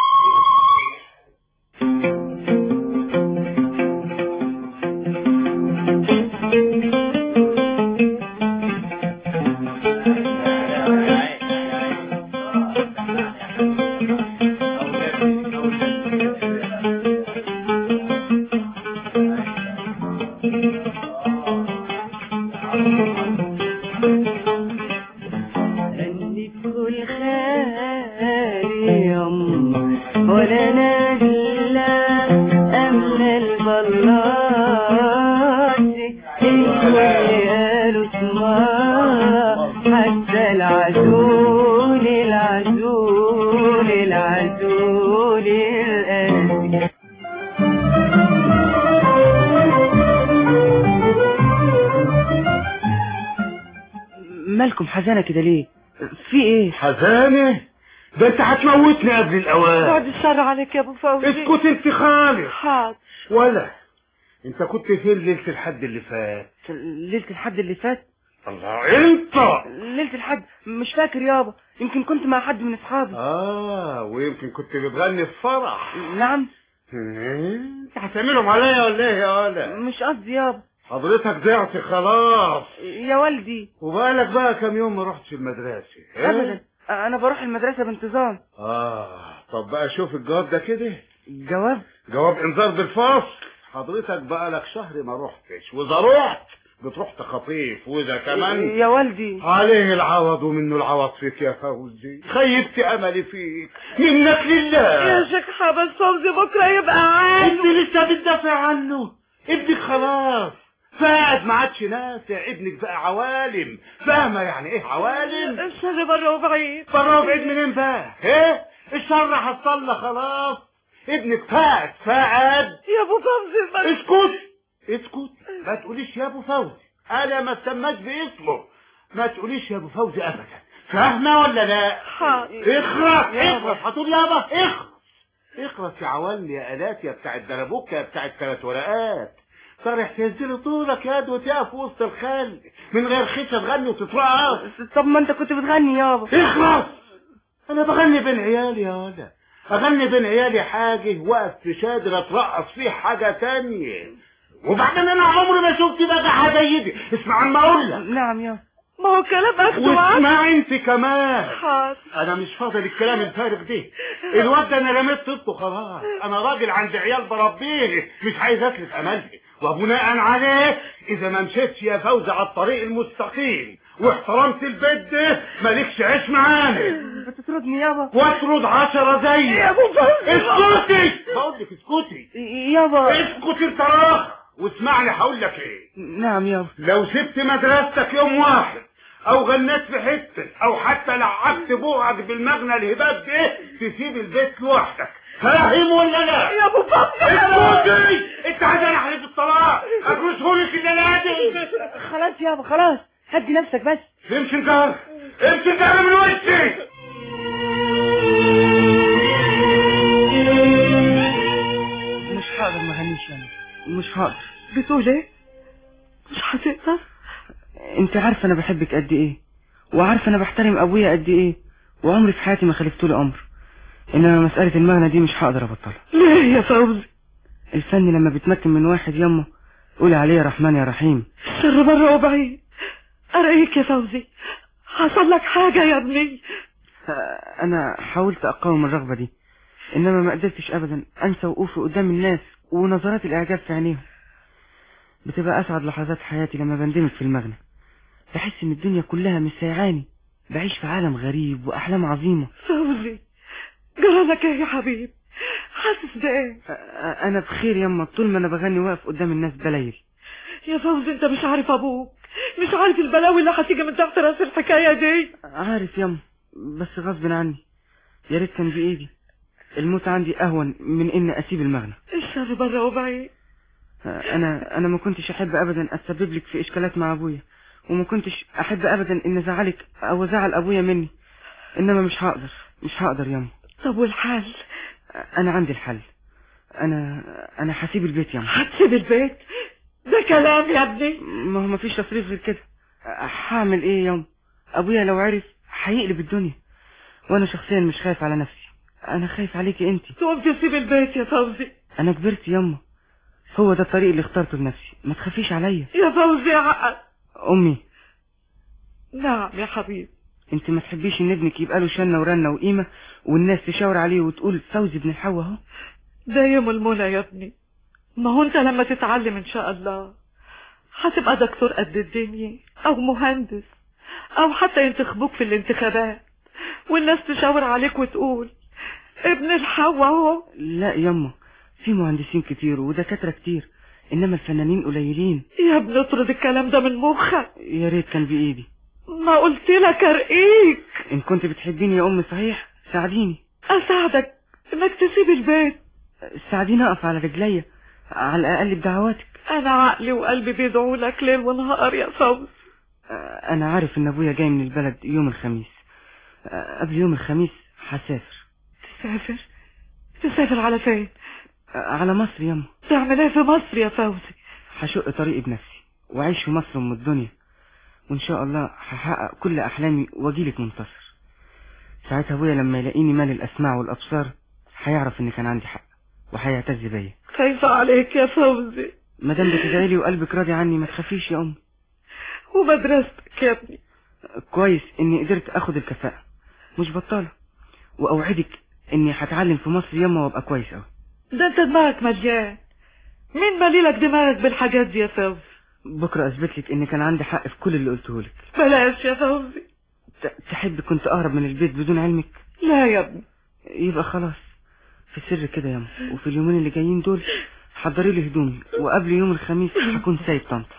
ندخل خالي يما ولا نادلا أمن البلاط الكل قالوا اسمها حتى العزول العزول العزول القاسي مالكم حزانه كده ليه في ايه حزانة ده انت هتموتني قبل الاوان بعد الشر عليك يا ابو فوزي اسكت انت خالص حاضر ولا انت كنت فين ليلة الحد اللي فات ليله الحد اللي فات الله انت ليله الحد مش فاكر يابا يمكن كنت مع حد من اصحابي اه ويمكن كنت بتغني في فرح نعم انت هتعملهم عليا ولا ايه يا ولا مش قصدي يابا حضرتك ضعت خلاص يا والدي وبقالك بقى كام يوم ما رحتش المدرسة إيه؟ ابدا انا بروح المدرسه بانتظام اه طب بقى شوف الجواب ده كده جواب جواب انذار بالفصل حضرتك بقالك شهر ما رحتش واذا رحت بتروح تخطيف واذا كمان يا والدي عليه العوض ومنه العوض فيك يا فوزي خيبت املي فيك منك لله يا شيخ حبس فوزي بكره يبقى عاد ابني لسه بتدافع عنه ابنك خلاص فاد ما عادش نافع ابنك بقى عوالم فاهمه يعني ايه عوالم الشر بره وبعيد بره بعيد منين بقى ايه الشر حصل خلاص ابنك فات فقد يا ابو فوزي ما- اسكت اسكت ما تقوليش يا ابو فوزي انا ما سماش باسمه ما تقوليش يا ابو فوزي ابدا فاهمه ولا لا حاضر اخرس اخرس هتقول يابا اخرس اخرس يا عوالم يا الات يا بتاع الدربوك يا بتاع الثلاث ورقات صارح تنزل طولك يا دو تقف وسط الخل من غير خشة تغني وتترقص طب ما انت كنت بتغني يابا اخرس انا بغني بين عيالي يا ولا اغني بين عيالي حاجة وقف مش قادر اترقص فيه حاجة تانية وبعدين انا عمري ما شفت بقى حاجة يدي اسمع عم اقول لك نعم يابا ما هو كلام اخده وعد واسمع انت كمان حاضر انا مش فاضل الكلام الفارغ ده الواد ده انا رميت طبته خلاص انا راجل عندي عيال بربيه مش عايز اتلف املها وبناء عليه اذا ما مشيتش يا فوزي على الطريق المستقيم واحترمت البيت ده مالكش عيش معانا بتطردني يابا واطرد عشرة زيك يا ابو فوزي اسكتي بقول لك اسكتي يابا اسكت انت راخ واسمعني هقول لك ايه نعم يابا لو سبت مدرستك يوم واحد او غنيت في حته او حتى لعبت بوعك بالمغنى الهباب ده تسيب البيت لوحدك فاهم ولا لا يا ابو فوزي اسكتي انت عايز انا احلف الطلاق اجوزهولك الليله خلاص يابا خلاص هدي نفسك بس امشي انت امشي انت من وشي مش هقدر ما اغنيش يعني مش هقدر بتقول ايه مش هتقدر انت عارفه انا بحبك قد ايه وعارفه انا بحترم ابويا قد ايه وعمري في حياتي ما خلفت له امر انما مساله المغنى دي مش هقدر ابطلها ليه يا فوزي الفن لما بيتمكن من واحد يما قولي عليه يا رحمن يا رحيم الشر بره وبعيد ارأيك يا فوزي حصل لك حاجة يا ابني انا حاولت اقاوم الرغبه دي انما ما قدرتش ابدا انسى وقوفي قدام الناس ونظرات الاعجاب في عينيهم بتبقى اسعد لحظات حياتي لما بندمج في المغنى بحس ان الدنيا كلها مش سايعاني بعيش في عالم غريب واحلام عظيمة فوزي جرالك ايه يا حبيب حاسس بايه أ- انا بخير يما طول ما انا بغني واقف قدام الناس بليل يا فوزي انت مش عارف ابوك مش عارف البلاوي اللي هتيجي من تحت راس الحكايه دي عارف يما بس غصب عني يا ريت كان بايدي الموت عندي اهون من اني اسيب المغنى الشر بره وبعيد انا انا ما كنتش احب ابدا اسبب لك في اشكالات مع ابويا وما كنتش احب ابدا ان ازعلك او ازعل ابويا مني انما مش هقدر مش هقدر يما طب والحل انا عندي الحل انا انا هسيب البيت يما هتسيب البيت ده كلام يا ابني ما هو مفيش تصريف غير كده هعمل ايه يوم ابويا لو عرف هيقلب الدنيا وانا شخصيا مش خايف على نفسي انا خايف عليكي انت تقوم تسيب البيت يا فوزي انا كبرت يما هو ده الطريق اللي اخترته لنفسي ما تخافيش عليا يا فوزي عقل امي نعم يا حبيبي انت ما تحبيش ان ابنك يبقى له شنه ورنه وقيمه والناس تشاور عليه وتقول فوزي ابن الحوا اهو ده يوم المنى يا ابني ما هو انت لما تتعلم ان شاء الله هتبقى دكتور قد الدنيا او مهندس او حتى ينتخبوك في الانتخابات والناس تشاور عليك وتقول ابن الحوا اهو لا يما في مهندسين كتير ودكاتره كتير انما الفنانين قليلين يا ابني اطرد الكلام ده من مخك يا ريت كان بايدي ما قلت لك ارقيك ان كنت بتحبيني يا امي صحيح ساعديني اساعدك انك تسيب البيت ساعديني اقف على رجليا على الاقل بدعواتك انا عقلي وقلبي بيدعوا لك ليل ونهار يا فوز انا عارف ان ابويا جاي من البلد يوم الخميس قبل يوم الخميس هسافر تسافر تسافر على فين على مصر يما تعمل ايه في مصر يا فوزي هشق طريقي بنفسي واعيش في مصر ام الدنيا وان شاء الله هحقق كل احلامي واجيلك منتصر ساعتها ابويا لما يلاقيني مال الاسماع والابصار هيعرف ان كان عندي حق وهيعتز بيا خايفة عليك يا فوزي ما دام بتدعي لي وقلبك راضي عني ما تخافيش يا ام ومدرستك يا ابني كويس اني قدرت اخد الكفاءة مش بطالة واوعدك اني هتعلم في مصر يما وابقى كويس اوي ده انت دماغك مليان مين ماليلك دماغك بالحاجات دي يا فوزي بكرة اثبت لك ان كان عندي حق في كل اللي قلته لك بلاش يا فوزي تحب كنت اهرب من البيت بدون علمك لا يا ابني يبقى خلاص في السر كده ياما وفي اليومين اللي جايين دول حضري لي هدومي وقبل يوم الخميس هكون سايب طنطا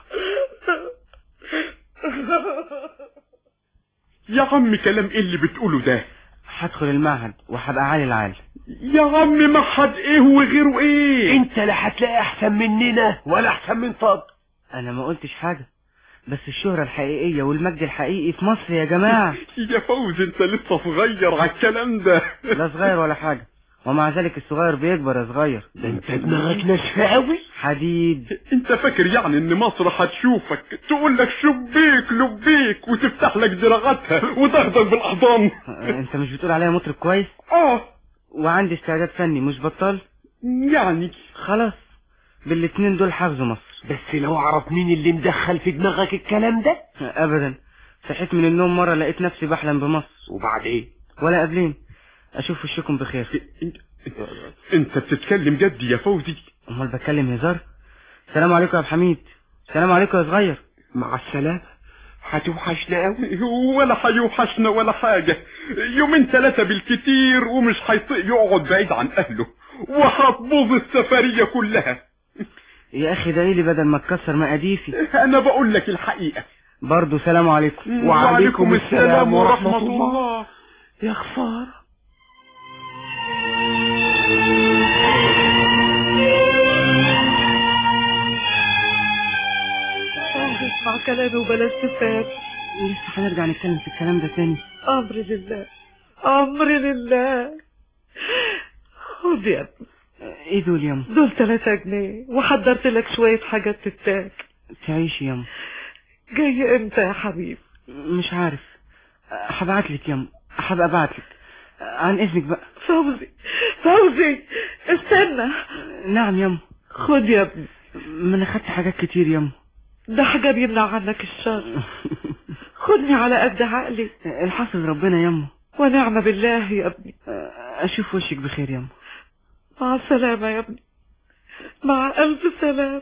يا عم كلام ايه اللي بتقوله ده هدخل المعهد وهبقى عالي العال يا عم معهد ايه وغيره ايه انت لا هتلاقي احسن مننا ولا احسن من طب انا ما قلتش حاجة بس الشهرة الحقيقية والمجد الحقيقي في مصر يا جماعة يا فوز انت لسه صغير على الكلام ده لا صغير ولا حاجة ومع ذلك الصغير بيكبر يا صغير ده انت دماغك ناشفة قوي حديد انت فاكر يعني ان مصر هتشوفك تقول لك شبيك لبيك وتفتح لك دراغاتها وتاخدك بالاحضان انت مش بتقول عليا مطرب كويس اه وعندي استعداد فني مش بطال يعني خلاص بالاتنين دول حافظوا مصر بس لو اعرف مين اللي مدخل في دماغك الكلام ده ابدا صحيت من النوم مرة لقيت نفسي بحلم بمصر وبعدين ولا قبلين اشوف وشكم بخير انت بتتكلم جد يا فوزي امال بتكلم هزار السلام عليكم يا ابو حميد السلام عليكم يا صغير مع السلامة هتوحشنا قوي ولا هيوحشنا ولا حاجة يومين ثلاثة بالكتير ومش هيطيق يقعد بعيد عن اهله وهتبوظ السفرية كلها يا اخي ده لي بدل ما تكسر مقاديفي انا بقول لك الحقيقة برضو سلام عليكم وعليكم السلام ورحمة الله يا خسارة اسمع كلامي وبلاش تسافر لسه هنرجع نتكلم في الكلام ده تاني امر لله امر لله خد يا ابني ايه دول ياما دول تلاتة جنيه وحضرت لك شوية حاجات تتاك تعيشي ياما جاي امتى يا حبيبي مش عارف هبعتلك ياما هبقى ابعتلك عن اذنك بقى فوزي فوزي استنى نعم ياما خد يا ابني ما انا خدت حاجات كتير ياما ده حاجة بيمنع عنك الشر خدني على قد عقلي الحافظ ربنا ياما ونعم بالله يا ابني اشوف وشك بخير ياما مع السلامة يا ابني مع ألف سلام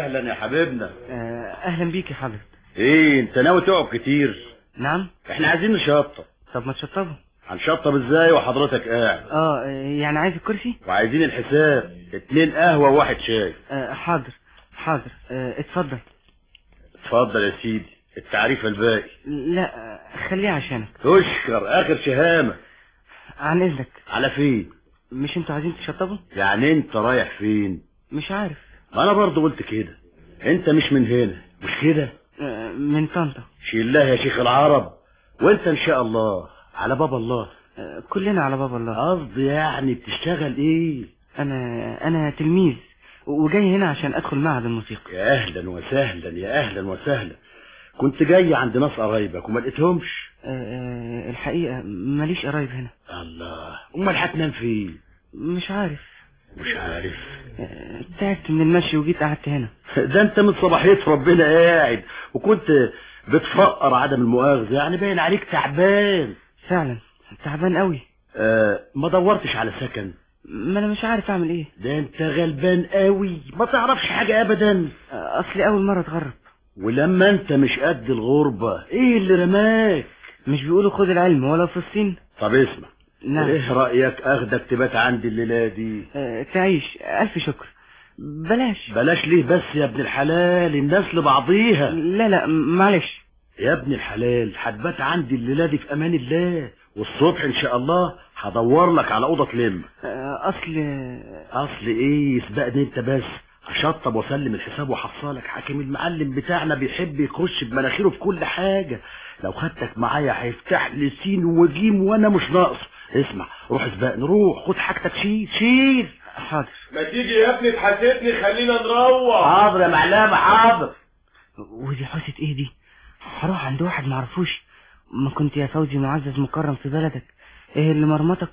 اهلا يا حبيبنا آه، اهلا بيك يا حضرتك ايه انت ناوي تقعد كتير نعم احنا عايزين نشطب طب ما تشطبوا هنشطب ازاي وحضرتك قاعد اه يعني عايز الكرسي وعايزين الحساب اتنين قهوة وواحد شاي آه، حاضر حاضر آه، اتفضل اتفضل يا سيدي التعريف الباقي لا آه، خليها عشانك تشكر اخر شهامة عن اذنك على فين مش انتوا عايزين تشطبوا يعني انت رايح فين مش عارف ما انا برضه قلت كده انت مش من هنا مش كده آه، من طنطا شيلها يا شيخ العرب وانت ان شاء الله على باب الله آه، كلنا على باب الله قصدي يعني بتشتغل ايه انا انا تلميذ وجاي هنا عشان ادخل معهد الموسيقى يا اهلا وسهلا يا اهلا وسهلا كنت جاي عند ناس قرايبك وما لقيتهمش آه، آه، الحقيقة ماليش قرايب هنا الله امال هتنام فين مش عارف مش عارف آه، تعبت من المشي وجيت قعدت هنا ده انت من صباحية ربنا قاعد وكنت بتفقر عدم المؤاخذة يعني باين عليك تعبان فعلا تعبان قوي آه ما دورتش على سكن ما انا مش عارف اعمل ايه ده انت غلبان قوي ما تعرفش حاجة ابدا آه، اصلي اول مرة اتغرب ولما انت مش قد الغربة ايه اللي رماك مش بيقولوا خد العلم ولا في الصين طب اسمع نعم ايه رأيك اخدك تبات عندي الليلة دي آه، تعيش الف شكر بلاش بلاش ليه بس يا ابن الحلال الناس لبعضيها لا لا معلش يا ابن الحلال هتبات عندي الليلة دي في امان الله والصبح ان شاء الله هدور لك على اوضه تلم آه، اصل اصل ايه سبقني انت بس هشطب واسلم الحساب وحصلك حاكم المعلم بتاعنا بيحب يخش بمناخيره في كل حاجة لو خدتك معايا هيفتح لي سين وجيم وانا مش ناقص اسمع روح سبقني روح خد حاجتك شيل شيل حاضر ما تيجي يا ابني تحاسبني خلينا نروح حاضر يا معلمة حاضر ودي حوسة ايه دي هروح عند واحد معرفوش ما كنت يا فوزي معزز مكرم في بلدك ايه اللي مرمطك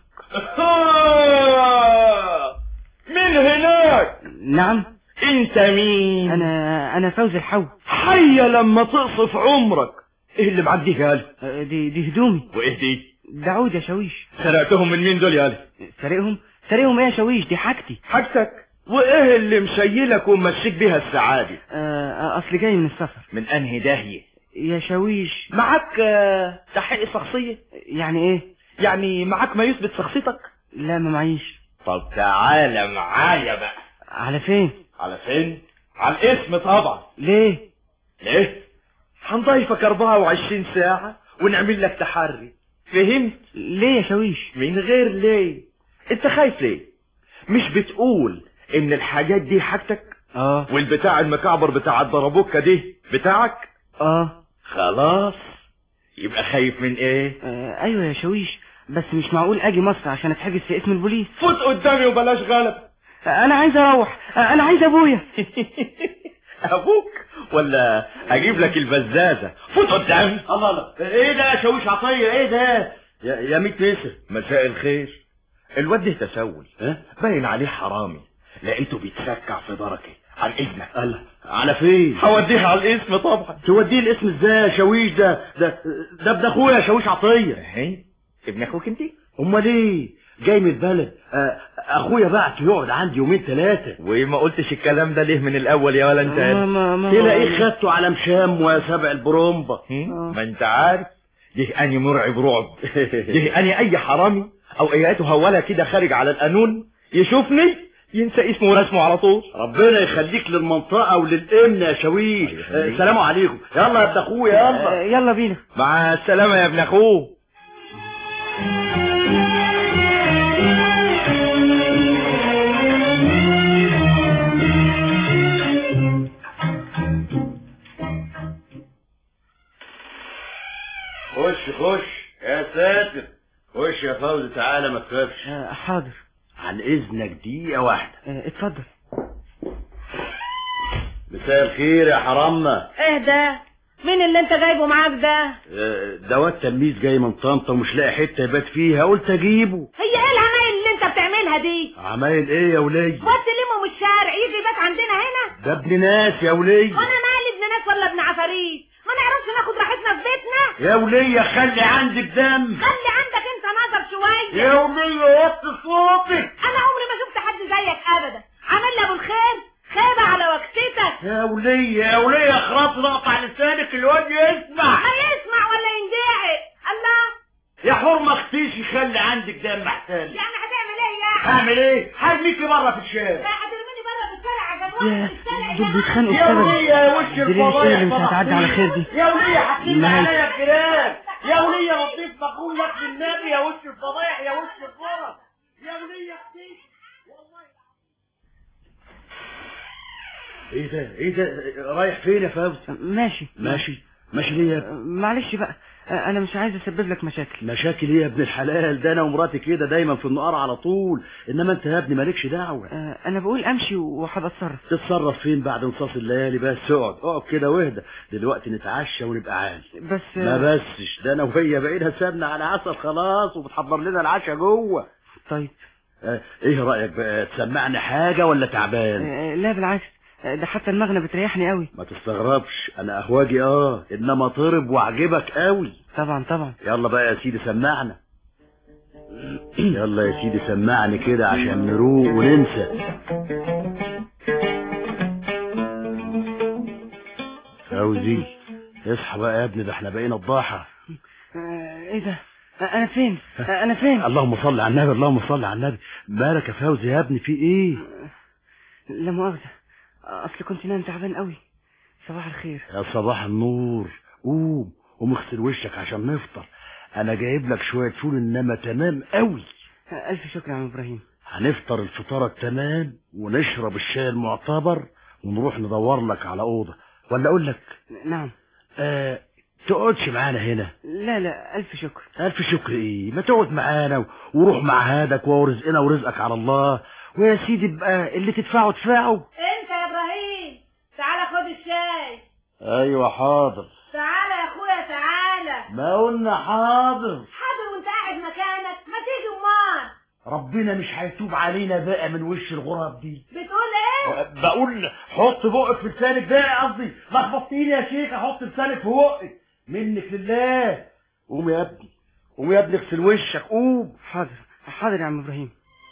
من هناك نعم انت مين انا انا فوزي الحو حية لما تقصف عمرك ايه اللي معديها لي آه، دي دي هدومي وايه دي دعود يا شاويش سرقتهم من مين دول يا لي سارقهم سارقهم ايه يا شاويش دي حاجتي حاجتك وايه اللي مشيلك ومشيك بيها السعادة آه، آه، اصل جاي من السفر من انهي داهية يا شاويش معاك آه، تحقيق شخصية يعني ايه يعني معاك ما يثبت شخصيتك لا ما معيش طب تعالى معايا بقى على فين على فين على الاسم طبعا ليه ليه هنضيفك 24 ساعة ونعمل لك تحري فهمت ليه يا شاويش من غير ليه انت خايف ليه مش بتقول ان الحاجات دي حاجتك اه والبتاع المكعبر بتاع الضربوكة دي بتاعك اه خلاص يبقى خايف من ايه آه، ايوه يا شاويش بس مش معقول اجي مصر عشان اتحجز في اسم البوليس فوت قدامي وبلاش غلب آه، انا عايز اروح آه، انا عايز ابويا ابوك ولا اجيب لك البزازة فوت قدامي الله الله ايه ده يا شاويش عطية ايه ده يا يا ميت نسر مساء الخير الواد ده تسول ها باين عليه حرامي لقيته بيتسكع في دركه عن اذنك الله على فين هوديه على الاسم طبعا توديه الاسم ازاي يا شاويش ده ده ده ابن اخويا يا شاويش عطية اهي ابن اخوك انت امال ايه جاي من البلد آه، اخويا بعت يقعد عندي يومين ثلاثة وما قلتش الكلام ده ليه من الاول يا ولا انت ما ما ما تلاقيه خدته على مشام ويا سبع البرومبا هم؟ ما انت عارف ده اني مرعب رعب ده اني اي حرامي او اياته هولا كده خارج على القانون يشوفني ينسى اسمه ورسمه على طول ربنا يخليك للمنطقة وللامن يا شاويش آه، سلام عليكم يلا يا ابن اخويا يلا آه، يلا بينا مع السلامة يا ابن اخوه خش خش يا ساتر خش يا فوزي تعالى ما تخافش آه، حاضر عن اذنك دقيقة واحدة آه، اتفضل مساء الخير يا حرامنا ايه ده مين اللي انت جايبه معاك ده آه، ده واد تلميذ جاي من طنطا ومش لاقي حتة يبات فيها قلت اجيبه هي ايه العمايل اللي انت بتعملها دي عمايل ايه يا ولي واد تلمه من الشارع يجي يبات عندنا هنا ده ابن ناس يا ولي وانا مالي ابن ناس ولا ابن عفاريت ما نعرفش ناخد راحتنا في بيتنا يا ولية خلي عندك دم خلي عندك انت نظر شويه يا ولية وطي صوتك انا عمري ما شفت حد زيك ابدا عامل لي ابو الخير خيبه على وكستك يا ولية يا ولية خلاص نقطع لسانك الواد يسمع ما يسمع ولا يندعي الله يا حرمة اختيش يخلي عندك دم احسن يعني هتعمل ايه يعني هعمل ايه هرميكي بره في الشارع هترميني بره في الشارع عشان واحد في الشارع دول بيتخانقوا يا بسبب ولية يا وش دي ليه الفضايح اللي مش هتعدي على خير دي يا ولية حكيم نهاية. عليا الكلام يا ولية لطيف مقول لك بالنبي يا وش الفضايح يا وش الفرج يا ولية اختيش ايه ده ايه ده رايح فين يا فوزي ماشي ماشي ماشي ليه يا ابني؟ معلش بقى انا مش عايز اسبب لك مشاكل مشاكل ايه يا ابن الحلال ده انا ومراتي كده دايما في النقار على طول انما انت يا ابني مالكش دعوه آه، انا بقول امشي وهبقى اتصرف تتصرف فين بعد انصاص الليالي بس اقعد اقعد كده واهدى دلوقتي نتعشى ونبقى عالي بس ما بسش ده انا وهي بقينا سابنا على عسل خلاص وبتحضر لنا العشاء جوه طيب اه ايه رايك بقى تسمعني حاجه ولا تعبان آه، لا بالعكس آه، ده حتى المغنى بتريحني قوي ما تستغربش انا اهواجي اه انما طرب وعجبك قوي طبعا طبعا يلا بقى يا سيدي سمعنا يلا يا سيدي سمعني كده عشان نروق وننسى فوزي اصحى بقى يا ابني ده احنا بقينا الضاحى آه، ايه ده آه، انا فين آه، انا فين اللهم صل على النبي اللهم صل على النبي مالك يا فوزي يا ابني في ايه لا مؤاخذة اصل كنت نايم تعبان قوي صباح الخير يا صباح النور قوم قوم اغسل وشك عشان نفطر انا جايب لك شويه فول انما تمام قوي آه، الف شكر يا عم ابراهيم هنفطر الفطار التمام ونشرب الشاي المعتبر ونروح ندور لك على اوضه ولا اقول لك نعم آه تقعدش معانا هنا لا لا الف شكر الف شكر ايه ما تقعد معانا وروح مع هادك ورزقنا ورزقك على الله ويا سيدي بقى اللي تدفعه ادفعه انت يا ابراهيم تعالى خد الشاي ايوه حاضر تعالى يا اخويا تعالى ما قلنا حاضر حاضر وانت قاعد مكانك ما تيجي امال ربنا مش هيتوب علينا بقى من وش الغراب دي بتقول ايه بقول حط بقك في لسانك بقى قصدي لخبطتيني يا شيخ احط لسانك في بقك منك لله قوم يا ابني قوم يا ابني اغسل وشك قوم حاضر حاضر يا عم ابراهيم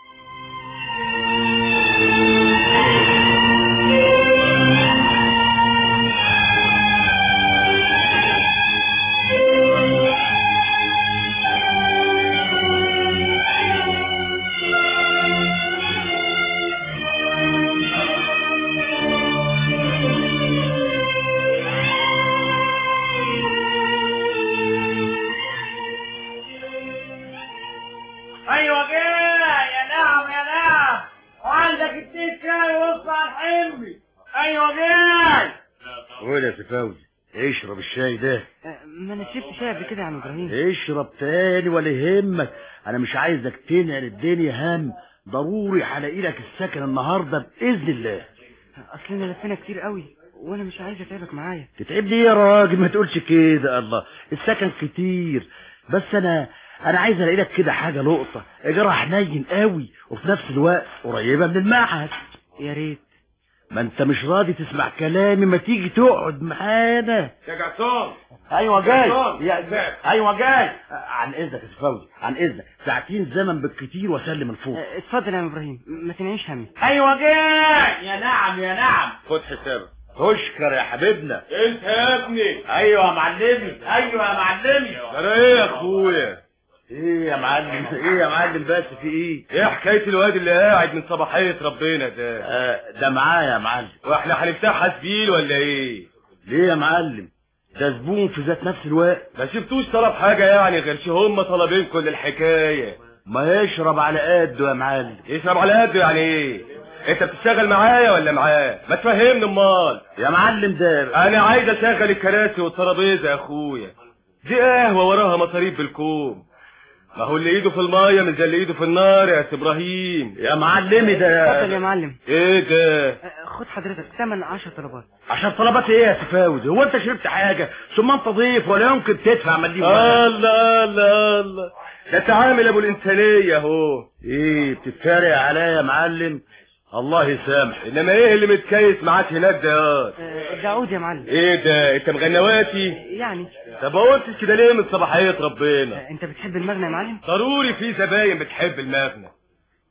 ايوه كده يا نعم يا نعم وعندك اتنين شاي وسط على الحمي ايوه كده قول يا سفاوي اشرب الشاي ده آه، ما انا شربت شاي قبل كده يا عم ابراهيم اشرب تاني ولا يهمك انا مش عايزك تنقل الدنيا هم ضروري هلاقي لك السكن النهارده باذن الله اصلنا لفينا كتير قوي وانا مش عايز اتعبك معايا تتعبني ايه يا راجل ما تقولش كده الله السكن كتير بس انا انا عايز الاقي لك كده حاجه لقطه ايجارها حنين قوي وفي نفس الوقت قريبه من المعهد يا ريت ما انت مش راضي تسمع كلامي ما تيجي تقعد معانا يا جعصام ايوه جاي جعصام. يا ايوه جاي عن اذنك يا فوزي عن اذنك ساعتين زمن بالكتير واسلم الفوق آه، اتفضل يا عم ابراهيم ما تنعيش همي ايوه جاي يا نعم يا نعم خد حسابك تشكر يا حبيبنا انت يا ابني ايوه يا معلمي ايوه يا معلمي انا ايه يا اخويا ايه يا معلم ايه يا معلم بس في ايه ايه حكايه الواد اللي قاعد من صباحيه ربنا ده آه ده معايا يا معلم واحنا هنفتحها سبيل ولا ايه ليه يا معلم ده زبون في ذات نفس الوقت ما شفتوش طلب حاجه يعني غير شي هم طلبين كل الحكايه ما يشرب على قده يا معلم يشرب على قده يعني ايه انت بتشتغل معايا ولا معاه ما تفهمني امال يا معلم ده انا عايز اشغل الكراسي والترابيزه يا اخويا دي قهوه وراها مصاريف بالكوم ما هو اللي ايده في المايه مش زي اللي ايده في النار يا سي ابراهيم يا معلمي ده اتفضل يا معلم ايه ده آه، خد حضرتك ثمن 10 طلبات عشان طلبات ايه يا سفاوز هو انت شربت حاجه ثم انت ضيف ولا يمكن تدفع مليم الله الله الله ده تعامل ابو الانسانيه اهو ايه بتتريق عليا يا معلم الله يسامح انما ايه اللي متكيس معاك هناك ده يا آه، ده عود يا معلم ايه ده انت مغنواتي يعني طب هو انت كده ليه من صباحيه ربنا آه، انت بتحب المغنى يا معلم ضروري في زباين بتحب المغنى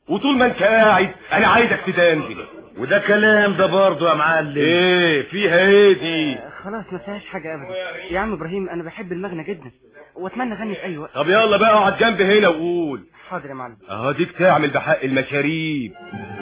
وطول ما انت قاعد انا عايزك تدندن وده كلام ده برضه يا معلم ايه فيها ايه دي خلاص ما فيهاش حاجة أبدا يا عم إبراهيم أنا بحب المغنى جدا وأتمنى أغني في أي وقت طب يلا بقى اقعد جنبي هنا وقول حاضر يا معلم اهو ديك تعمل بحق المشاريب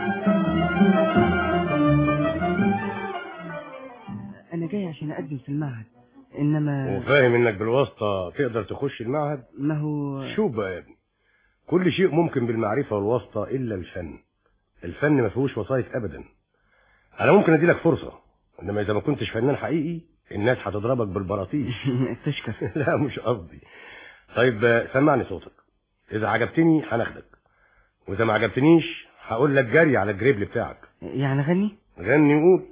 أنا جاي عشان أقدم في المعهد إنما وفاهم انك بالواسطة تقدر تخش المعهد ما هو شوف بقى يا ابني كل شيء ممكن بالمعرفة والواسطة إلا الفن الفن ما فيهوش وسايط أبدا أنا ممكن أديلك فرصة إنما إذا ما كنتش فنان حقيقي الناس هتضربك بالبراطيش تشكر لا مش قصدي طيب آه، سمعني صوتك إذا عجبتني هناخدك وإذا ما عجبتنيش هقول لك جري على الجريبل بتاعك يعني أغني غني وقول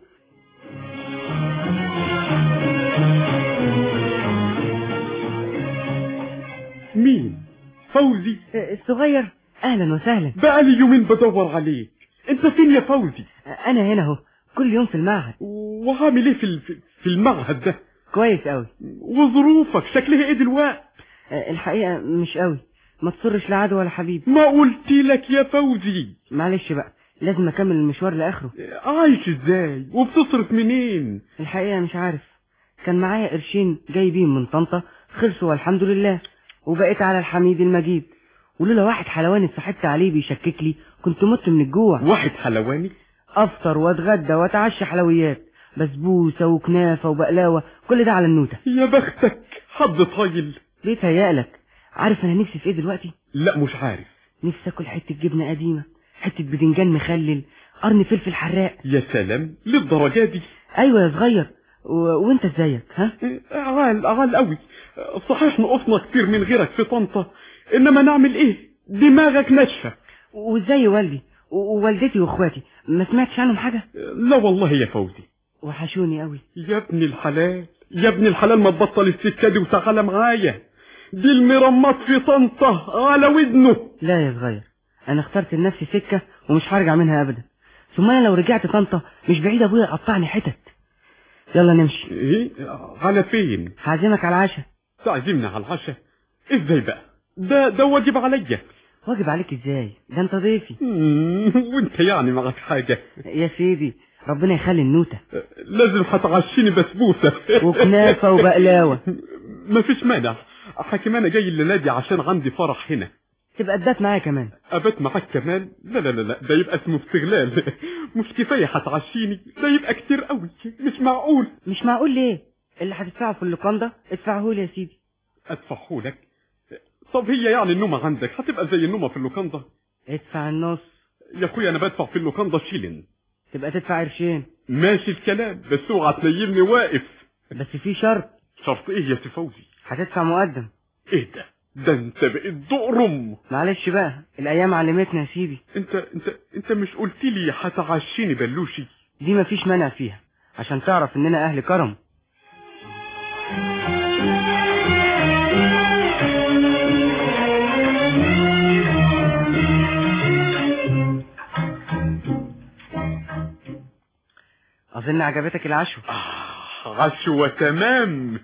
مين فوزي الصغير أهلا وسهلا بقالي يومين بدور عليك انت فين يا فوزي أنا هنا أهو كل يوم في المعهد وعامل ايه في ال- في- في المعهد ده كويس أوي وظروفك شكلها ايه دلوقتي الحقيقة مش قوي ما تصرش لا عدو ولا حبيب ما قلت لك يا فوزي معلش بقى لازم أكمل المشوار لآخره عايش ازاي وبتصرف منين الحقيقة مش عارف كان معايا قرشين جايبين من طنطا خلصوا والحمد لله وبقيت على الحميد المجيد ولولا واحد حلواني اتصاحبت عليه بيشكك لي كنت مت من الجوع واحد حلواني افطر واتغدى واتعشى حلويات بسبوسه وكنافه وبقلاوه كل ده على النوته يا بختك حد طايل بيتهيألك عارف انا نفسي في ايه دلوقتي لا مش عارف نفسي اكل حته جبنه قديمه حته بدنجان مخلل قرن فلفل حراق يا سلام للدرجة دي ايوه يا صغير و... وانت ازيك ها عال عال قوي صحيح نقصنا كتير من غيرك في طنطا انما نعمل ايه دماغك ناشفة وازاي والدي و- ووالدتي واخواتي ما سمعتش عنهم حاجه لا والله يا فوزي وحشوني قوي يا ابن الحلال يا ابن الحلال ما تبطل السكة دي وتعالى معايا دي المرمط في طنطا على ودنه لا يا صغير انا اخترت لنفسي سكه ومش هرجع منها ابدا ثم انا لو رجعت طنطا مش بعيد ابويا يقطعني حتت يلا نمشي ايه على فين هعزمك على العشاء تعزمنا على العشاء ازاي بقى ده ده واجب عليا واجب عليك ازاي ده انت ضيفي وانت يعني معك حاجة يا سيدي ربنا يخلي النوتة لازم هتعشيني بسبوسة وكنافة وبقلاوة مفيش مانع حكيم انا جاي الليلة دي عشان عندي فرح هنا تبقى تبات معايا كمان ابات معاك كمان لا لا لا لا ده يبقى اسمه استغلال مش كفاية هتعشيني ده يبقى كتير قوي مش معقول مش معقول ليه اللي هتدفعه في اللوكان ده ادفعه لي يا سيدي ادفعهولك طب هي يعني النومة عندك هتبقى زي النومة في اللوكان ده ادفع النص يا اخويا انا بدفع في اللوكان ده شيلن تبقى تدفع قرشين ماشي الكلام بس اوعى تنيمني واقف بس في شرط شرط ايه يا سي فوزي هتدفع مقدم ايه ده ده انت بقيت دقرم معلش بقى الايام علمتنا يا سيدي انت انت انت مش قلت لي هتعشيني بلوشي دي مفيش مانع فيها عشان تعرف اننا اهل كرم اظن عجبتك العشوة عشوة تمام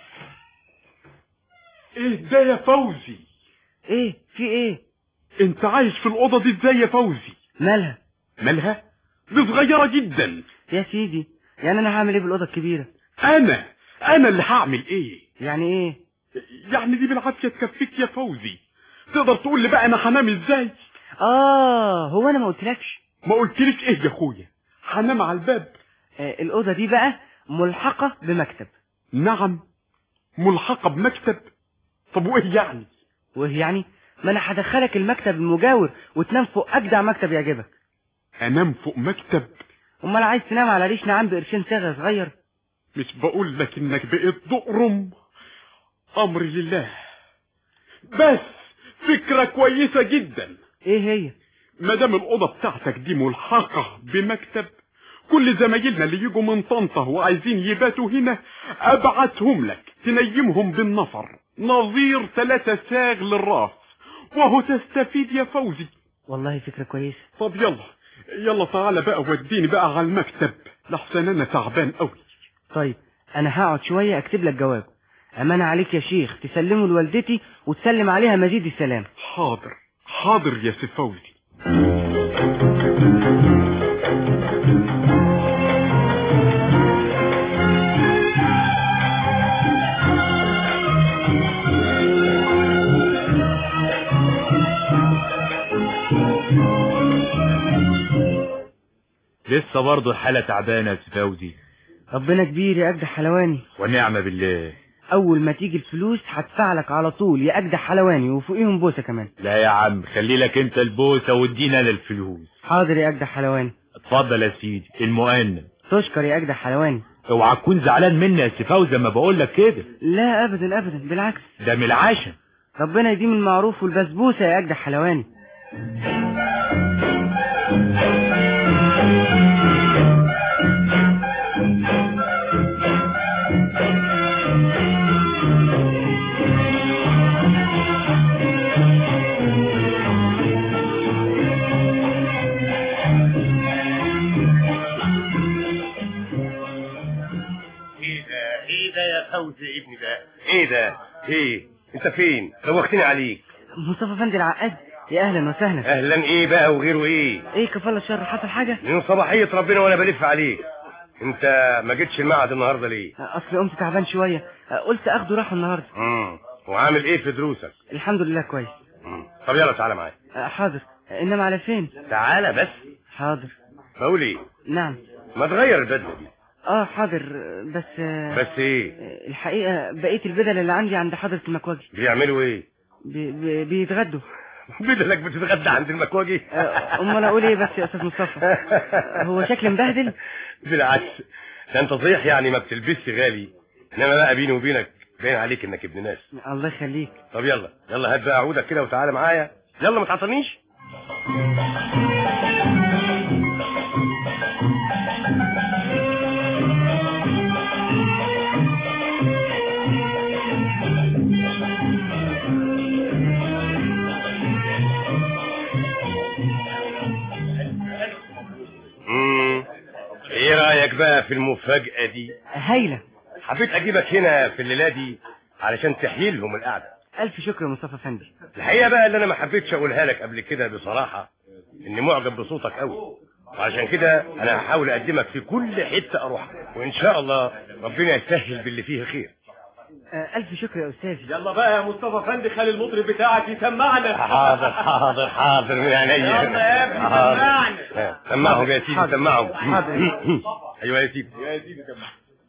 ايه ده يا فوزي ايه في ايه انت عايش في الاوضه دي ازاي يا فوزي مالها مالها دي صغيره جدا يا سيدي يعني انا هعمل ايه بالاوضه الكبيره انا انا اللي هعمل ايه يعني ايه يعني دي بالعافيه تكفيك يا فوزي تقدر تقول لي بقى انا هنام ازاي اه هو انا ما قلتلكش ما قلتليش ايه يا اخويا هنام على الباب آه الاوضه دي بقى ملحقه بمكتب نعم ملحقه بمكتب طب وايه يعني وايه يعني ما انا هدخلك المكتب المجاور وتنام فوق اجدع مكتب يعجبك انام فوق مكتب امال عايز تنام على ريش نعام بقرشين صاغه صغير مش بقول لك انك بقيت دقرم امري لله بس فكرة كويسة جدا ايه هي ما دام الاوضه بتاعتك دي ملحقه بمكتب كل زمايلنا اللي يجوا من طنطا وعايزين يباتوا هنا ابعتهم لك تنيمهم بالنفر نظير ثلاثة ساغ للراس وهو تستفيد يا فوزي والله فكره كويسه طب يلا يلا تعالى بقى وديني بقى على المكتب لحسن انا تعبان قوي طيب انا هقعد شويه اكتب لك جواب امانه عليك يا شيخ تسلمه لوالدتي وتسلم عليها مزيد السلام حاضر حاضر يا سي فوزي لسه برضه الحالة تعبانة يا فوزي ربنا كبير يا أجدع حلواني ونعمة بالله أول ما تيجي الفلوس هدفع لك على طول يا أجدع حلواني وفوقيهم بوسة كمان لا يا عم خلي لك انت البوسة وادينا انا الفلوس حاضر يا أجدع حلواني اتفضل يا سيدي المؤنب تشكر يا أجدع حلواني اوعى تكون زعلان مني يا سي فوزي لما بقول لك كده لا أبدا أبدا بالعكس ده من العشم ربنا يديم المعروف والبسبوسة يا أجدع حلواني ايه ده ايه ده يا فوزي ابني ده ايه ده ايه انت فين دوختني عليك مصطفى فندي العقاد يا أهلا وسهلا اهلا ايه بقى وغيره ايه إيه كفالة الشر حصل حاجة من صباحية ربنا وانا بلف عليك انت ما جيتش المعهد النهارده ليه أصل قمت تعبان شوية قلت أخده راحة النهاردة امم وعامل ايه في دروسك الحمد لله كويس مم. طب يلا تعالى معايا حاضر إنما على فين تعالى بس حاضر بقول ايه نعم ما تغير البدله دي اه حاضر بس بس ايه الحقيقة بقية البدل اللي عندي عند حضرة المكواجي بيعملوا ايه بي بي بيتغدوا بدلك بتتغدى عند المكواجي امال اقول ايه بس يا استاذ مصطفى هو شكلي مبهدل بالعكس ده انت صحيح يعني ما بتلبسش غالي انما بقى بيني وبينك باين عليك انك ابن ناس الله يخليك طب يلا يلا هات بقى عودك كده وتعالى معايا يلا ما تعطلنيش امم ايه رايك بقى في المفاجاه دي هايلة حبيت اجيبك هنا في الليله دي علشان تحيي لهم القعده الف شكر يا مصطفى فندي الحقيقه بقى اللي انا ما حبيتش اقولها لك قبل كده بصراحه اني معجب بصوتك قوي وعشان كده انا هحاول اقدمك في كل حته اروحها وان شاء الله ربنا يسهل باللي فيه خير آه، الف شكر يا استاذ يلا بقى يا مصطفى فندي خلي المطرب بتاعك يسمعنا حاضر حاضر حاضر من عينيا يلا يا ابني حاضر. سمعنا آه، سمعهم يا سيدي حاضر. سمعهم حاضر. ايوه يا سيدي يا سيدي سمعنا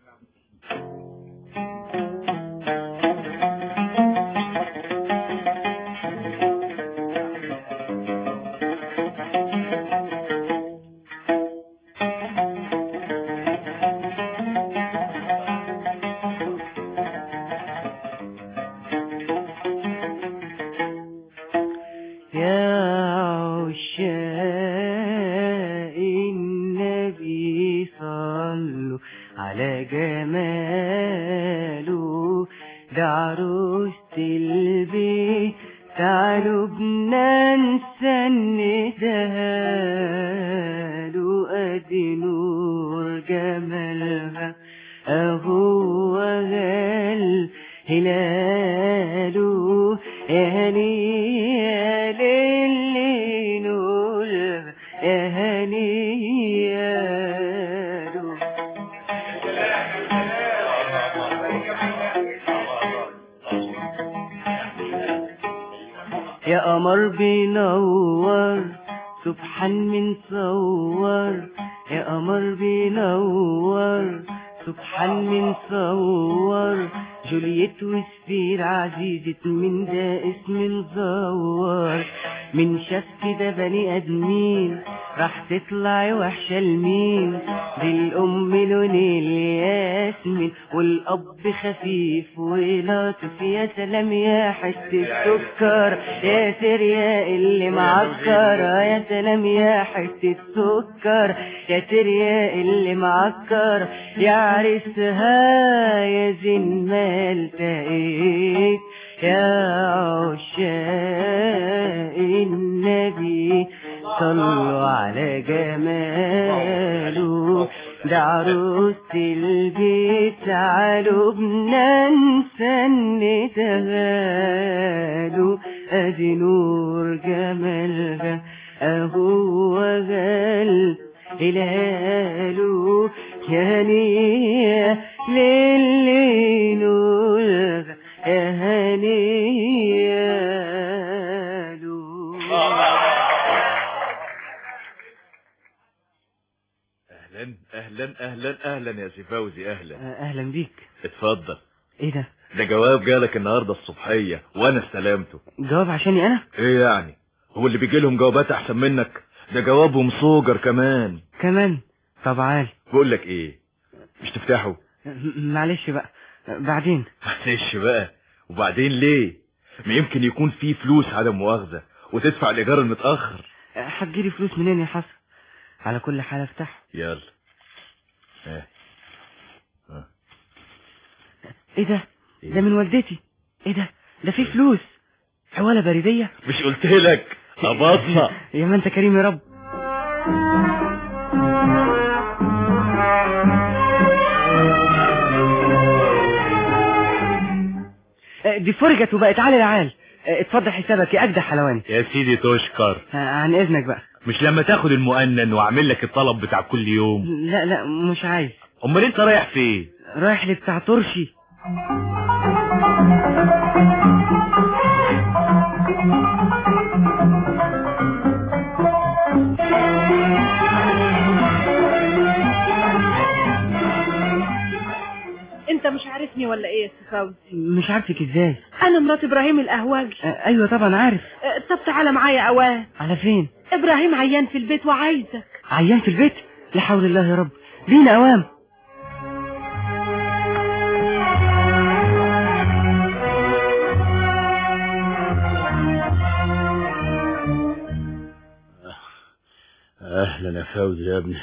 يا عشاق النبي صلوا على جماله ده عروسة البيت تعالوا بننسى الندهاله ادي نور جمالها اهو غال هلاله يا هنيا للي نور يا هنيا له يا قمر بينور سبحان من صور يا قمر بينور سبحان من صور جولييت وسفير عزيزة من ده اسم مزور من شاف كده بني ادمين راح تطلع وحشة لمين دي الام لون الياسمين والاب خفيف ولطف يا سلام يا حتة سكر يا تريا اللي معكر يا سلام يا حتة سكر يا تريا اللي معكر يا عرسها يا زين ما التقيت يا عشاق النبي صلوا على جماله ده عروس البيت تعالوا بننسى ندهاله ادي نور جمالها أهو قال الهالو يا نية للي نور يا هنية اهلا اهلا اهلا اهلا يا سي فوزي اهلا اهلا بيك اتفضل ايه ده ده جواب جالك النهارده الصبحيه وانا استلمته جواب عشاني انا ايه يعني هو اللي بيجي لهم جوابات احسن منك ده جواب ومصوجر كمان كمان طب عال بقول لك ايه مش تفتحه م- معلش بقى بعدين معلش بقى وبعدين ليه ما يمكن يكون في فلوس عدم مؤاخذه وتدفع الايجار المتاخر هتجيلي فلوس منين يا حسن على كل حال افتح يلا اه ايه ده ده من والدتي ايه ده ده في فلوس حوالة بريدية مش قلت لك قبضنا يا ما انت كريم يا رب آه، دي فرجت وبقت عالي العال آه، اتفضل حسابك يا اجدع حلواني يا سيدي تشكر آه، عن اذنك بقى مش لما تاخد المؤنن واعمل لك الطلب بتاع كل يوم لا لا مش عايز امال انت رايح فين رايح لبتاع ترشي انت مش عارفني ولا ايه يا سي فوزي مش عارفك ازاي انا مرات ابراهيم القهواجي آه، ايوه طبعا عارف اه، طب تعالى معايا اوان على فين ابراهيم عيان في البيت وعايزك عيان في البيت لا حول الله يا رب بينا اوام اهلا يا فوزي يا ابني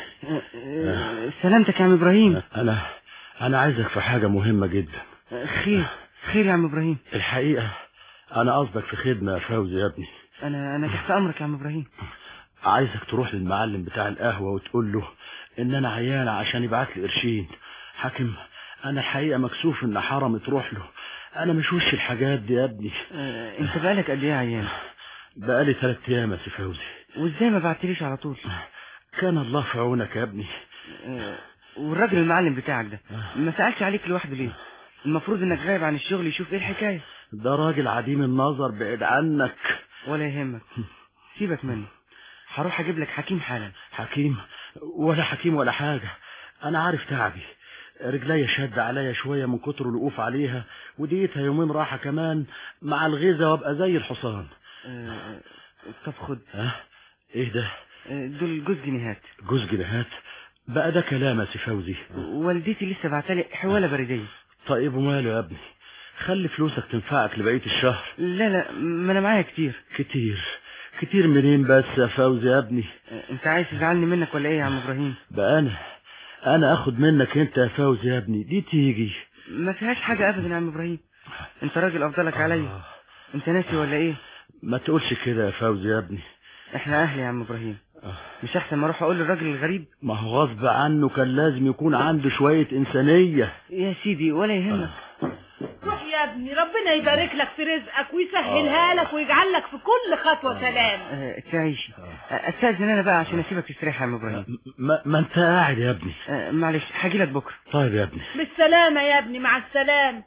آه، سلامتك يا عم ابراهيم انا انا عايزك في حاجة مهمة جدا آه، خير خير يا عم ابراهيم الحقيقة انا قصدك في خدمة يا فوزي يا ابني انا انا تحت امرك يا عم ابراهيم عايزك تروح للمعلم بتاع القهوة وتقول له ان انا عيان عشان يبعت لي قرشين حاكم انا الحقيقة مكسوف ان حرمي تروح له انا مش وش الحاجات دي يا ابني آه، انت بقالك قد ايه عيان بقالي ثلاث ايام يا سي فوزي وازاي ما بعتليش على طول كان الله في عونك يا ابني آه، والراجل المعلم بتاعك ده ما سألش عليك لوحده ليه المفروض انك غايب عن الشغل يشوف ايه الحكاية ده راجل عديم النظر بعيد عنك ولا يهمك سيبك منه هروح اجيب لك حكيم حالا حكيم ولا حكيم ولا حاجة انا عارف تعبي رجلي شد عليا شوية من كتر الوقوف عليها وديتها يومين راحة كمان مع الغيظة وابقى زي الحصان آه، طب خد ها ايه ده آه، دول جوز جنيهات جوز جنيهات بقى ده كلام يا سي فوزي والدتي لسه بعتلي حوالة بريدية طيب وماله يا ابني خلي فلوسك تنفعك لبقية الشهر لا لا ما انا معايا كتير كتير كتير منين بس يا فوزي يا ابني آه، انت عايز تزعلني منك ولا ايه يا عم ابراهيم بقى انا انا اخد منك انت يا فوزي يا ابني دي تيجي ما فيهاش حاجة ابدا يا عم ابراهيم انت راجل افضلك عليا انت ناسي ولا ايه ما تقولش كده يا فوزي يا ابني احنا اهل يا عم ابراهيم مش احسن ما اروح اقول للراجل الغريب ما هو غصب عنه كان لازم يكون عنده شوية انسانية يا سيدي ولا يهمك روح يا ابني ربنا يبارك لك في رزقك ويسهلها لك ويجعل لك في كل خطوة سلام آه، تعيش آه، استاذن انا بقى عشان اسيبك تستريح يا عم ابراهيم ما, ما انت قاعد يا ابني آه، معلش هاجيلك بكره طيب يا ابني بالسلامة يا ابني مع السلامة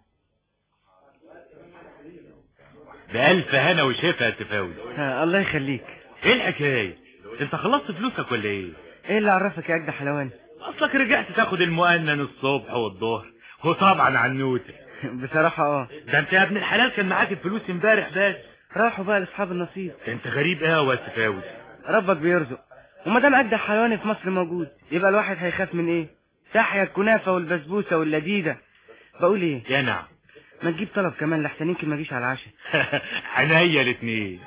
بألف هنا وشفا يا تفاوز آه، الله يخليك ايه الحكاية انت خلصت فلوسك ولا ايه ايه اللي عرفك يا اجدع حلوان اصلك رجعت تاخد المؤنن الصبح والظهر وطبعا عنوتك بصراحة اه ده انت يا ابن الحلال كان معاك الفلوس امبارح بس راحوا بقى لاصحاب النصيب انت غريب قوي يا تفاوز ربك بيرزق وما دام اجدع حيوان في مصر موجود يبقى الواحد هيخاف من ايه تحيا الكنافة والبسبوسة واللذيذة بقول ايه يا نعم ما تجيب طلب كمان لحسن يمكن ما اجيش على العشاء عينيا الاتنين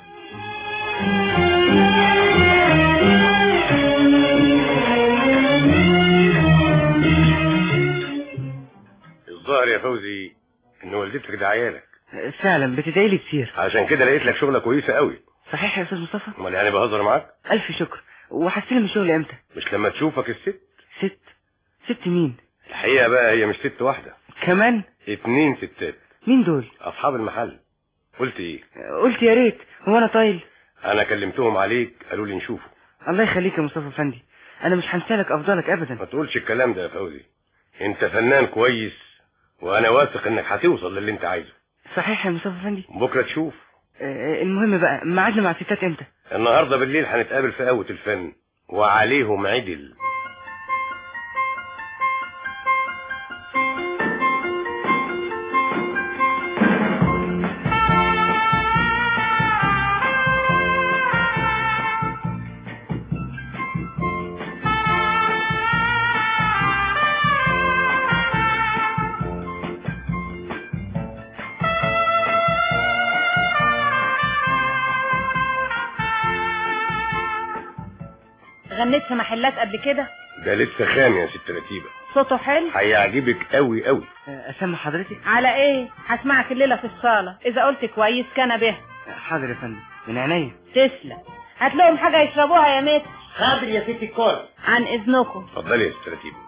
الظاهر يا فوزي ان والدتك ده عيالك فعلا بتدعي لي كتير عشان كده لقيت لك شغلة كويسة قوي صحيح يا استاذ مصطفى امال يعني بهزر معاك الف شكر وهستلم الشغل امتى مش لما تشوفك الست ست ست مين الحقيقة بقى هي مش ست واحدة كمان اتنين ستات مين دول اصحاب المحل قلت ايه قلت يا ريت هو انا طايل انا كلمتهم عليك قالوا لي نشوفه الله يخليك يا مصطفى افندي انا مش هنسالك افضلك ابدا ما تقولش الكلام ده يا فوزي انت فنان كويس وانا واثق انك هتوصل للي انت عايزه صحيح يا مصطفى افندي بكره تشوف آه، المهم بقى ميعادنا مع الستات امتى النهارده بالليل هنتقابل في قهوه الفن وعليهم عدل غنيت في محلات قبل كده ده لسه خام يا ست رتيبه صوته حلو هيعجبك قوي قوي آه، اسمع حضرتك على ايه هسمعك الليله في الصاله اذا قلت كويس كان به حاضر يا فندم من عينيا تسلم هات لهم حاجه يشربوها يا مت حاضر يا ست الكل عن اذنكم اتفضلي يا ست رتيبه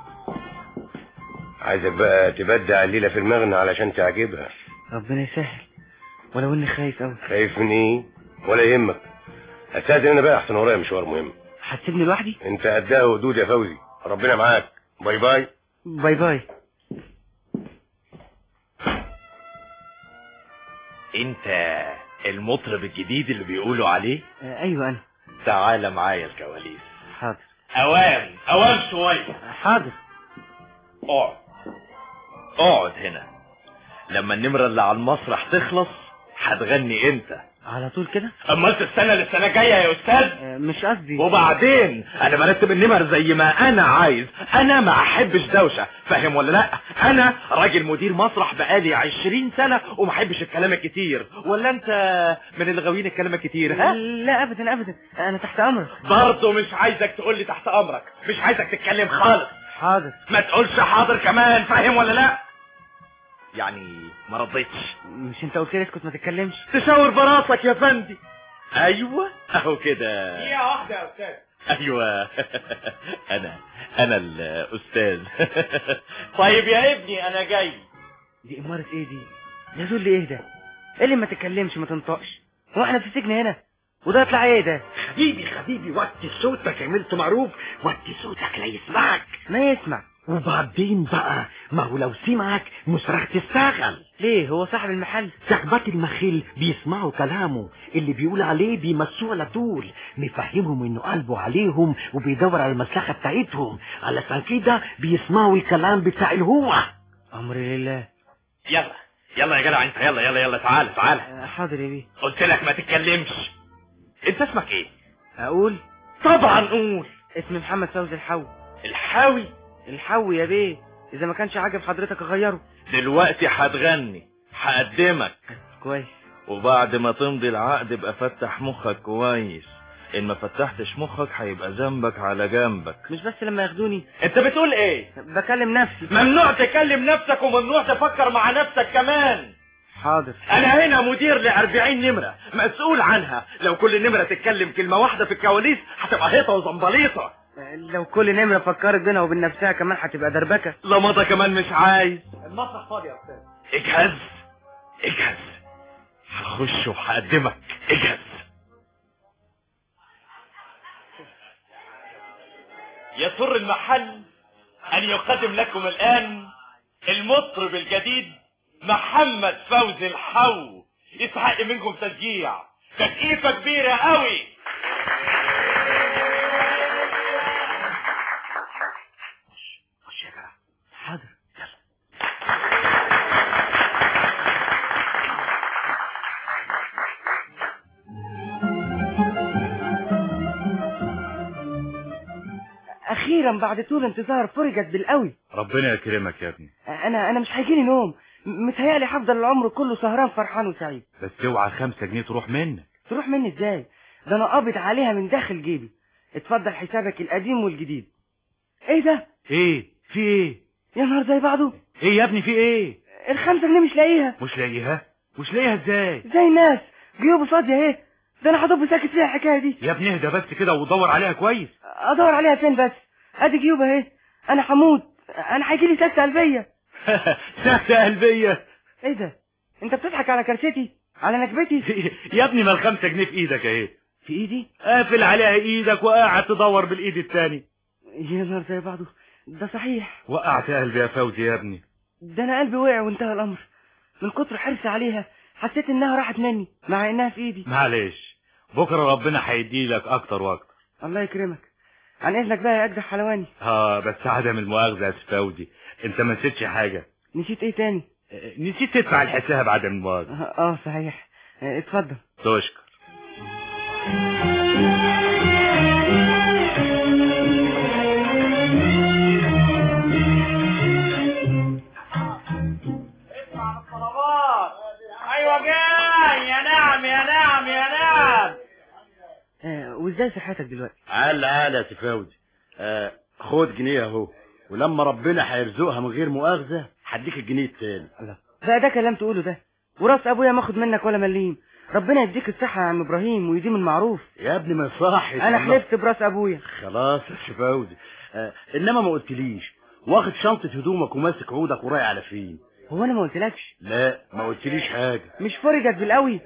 عايزك بقى تبدع الليله في المغنى علشان تعجبها ربنا يسهل ولو اني خايف قوي خايف من ايه ولا يهمك استاذن انا بقى احسن ورايا مشوار مهم هتسيبني لوحدي انت قدها وقدود يا فوزي ربنا معاك باي باي باي باي انت المطرب الجديد اللي بيقولوا عليه آه، ايوه انا تعال معايا الكواليس حاضر اوام اوام شوية حاضر اقعد اقعد هنا لما النمرة اللي على المسرح تخلص هتغني انت على طول كده امال تستنى للسنة الجاية يا استاذ آه، مش قصدي وبعدين انا برتب النمر زي ما انا عايز انا ما احبش دوشة فاهم ولا لا انا راجل مدير مسرح بقالي عشرين سنة وما احبش الكلام الكتير ولا انت من اللي غاويين الكلام الكتير ها لا ابدا ابدا انا تحت امرك برضه مش عايزك تقول لي تحت امرك مش عايزك تتكلم خالص حاضر ما تقولش حاضر كمان فاهم ولا لا يعني ما رضيتش مش انت قلت لي اسكت ما تتكلمش تشاور براسك يا فندي ايوه اهو كده دقيقة واحدة يا أستاذ ايوه انا انا الاستاذ طيب يا ابني انا جاي دي امارة ايه دي يا ذل ايه ده ايه اللي ما تتكلمش ما تنطقش هو احنا في السجن هنا وده يطلع ايه ده حبيبي حبيبي وطي صوتك عملت معروف وطي صوتك لا يسمعك ما يسمع وبعدين بقى ما هو لو سمعك مش راح تشتغل ليه هو صاحب المحل صاحبات المخيل بيسمعوا كلامه اللي بيقول عليه بيمسوه على طول مفهمهم انه قلبه عليهم وبيدور على المصلحة بتاعتهم علشان كده بيسمعوا الكلام بتاع الهو امر لله يلا يلا يا جدع انت يلا يلا يلا تعال تعال آه، حاضر يا بيه قلت لك ما تتكلمش انت اسمك ايه اقول طبعا قول اسمي محمد فوزي الحو الحاوي الحو يا بيه اذا ما كانش عاجب حضرتك اغيره دلوقتي هتغني هقدمك كويس وبعد ما تمضي العقد ابقى فتح مخك كويس ان ما فتحتش مخك هيبقى ذنبك على جنبك مش بس لما ياخدوني انت بتقول ايه بكلم نفسي ممنوع تكلم نفسك وممنوع تفكر مع نفسك كمان حاضر انا هنا مدير لأربعين نمرة مسؤول عنها لو كل نمرة تتكلم كلمة واحدة في الكواليس هتبقى هيطة وزنبليطة آه، لو كل نمرة فكرت بينها وبين نفسها كمان هتبقى دربكة لمضة كمان مش عايز المسرح فاضي يا أستاذ اجهز اجهز هخش وهقدمك اجهز يسر المحل ان يقدم لكم الان المطرب الجديد محمد فوزي الحو يستحق منكم تشجيع تسقيفة كبيرة قوي حاضر اخيرا بعد طول انتظار فرجت بالقوي ربنا يكرمك يا ابني انا انا مش هيجيلي نوم م- متهيألي هفضل العمر كله سهران فرحان وسعيد بس اوعى خمسة جنيه تروح منك تروح مني ازاي ده انا قابض عليها من داخل جيبي اتفضل حسابك القديم والجديد ايه ده ايه في ايه يا نهار زي بعضه ايه يا ابني في ايه الخمسة جنيه مش لاقيها مش لاقيها مش لاقيها ازاي زي الناس جيوبه فاضية اهي ده انا هضب ساكت فيها الحكاية دي يا ابني اهدى بس كده ودور عليها كويس ادور عليها فين بس ادي جيوبه اهي انا هموت انا هيجيلي سكتة قلبية سكتة قلبية ايه ده انت بتضحك على كرستي على نكبتي يا ابني ما الخمسة جنيه في ايدك اهي في ايدي قافل عليها ايدك وقاعد تدور بالايد التاني يا نهار زي بعضه ده صحيح وقعت قلبي يا فوزي يا ابني ده انا قلبي وقع وانتهى الامر من كتر حرصي عليها حسيت انها راحت مني مع انها في ايدي معلش بكره ربنا هيدي لك اكتر واكتر الله يكرمك عن اذنك بقى يا اجدع حلواني اه بس عدم المؤاخذه يا سي فوزي انت ما نسيتش حاجه نسيت ايه تاني نسيت تدفع الحساب عدم المؤاخذه اه صحيح اه، اتفضل تشكر ايوه جاي يا نعم يا نعم يا نعم آه وازاي صحتك دلوقتي عال عال يا سي فوزي آه خد جنيه اهو ولما ربنا هيرزقها من غير مؤاخذة هديك الجنيه التاني بقى ده كلام تقوله ده وراس ابويا ما اخد منك ولا مليم ربنا يديك الصحة يا عم ابراهيم ويديم المعروف يا ابني ما يصحش انا والله. حلفت براس ابويا خلاص يا سي فوزي آه انما ما قلتليش واخد شنطة هدومك وماسك عودك ورايح على فين هو انا ما قلتلكش لا ما قلتليش حاجة مش فرجت بالقوي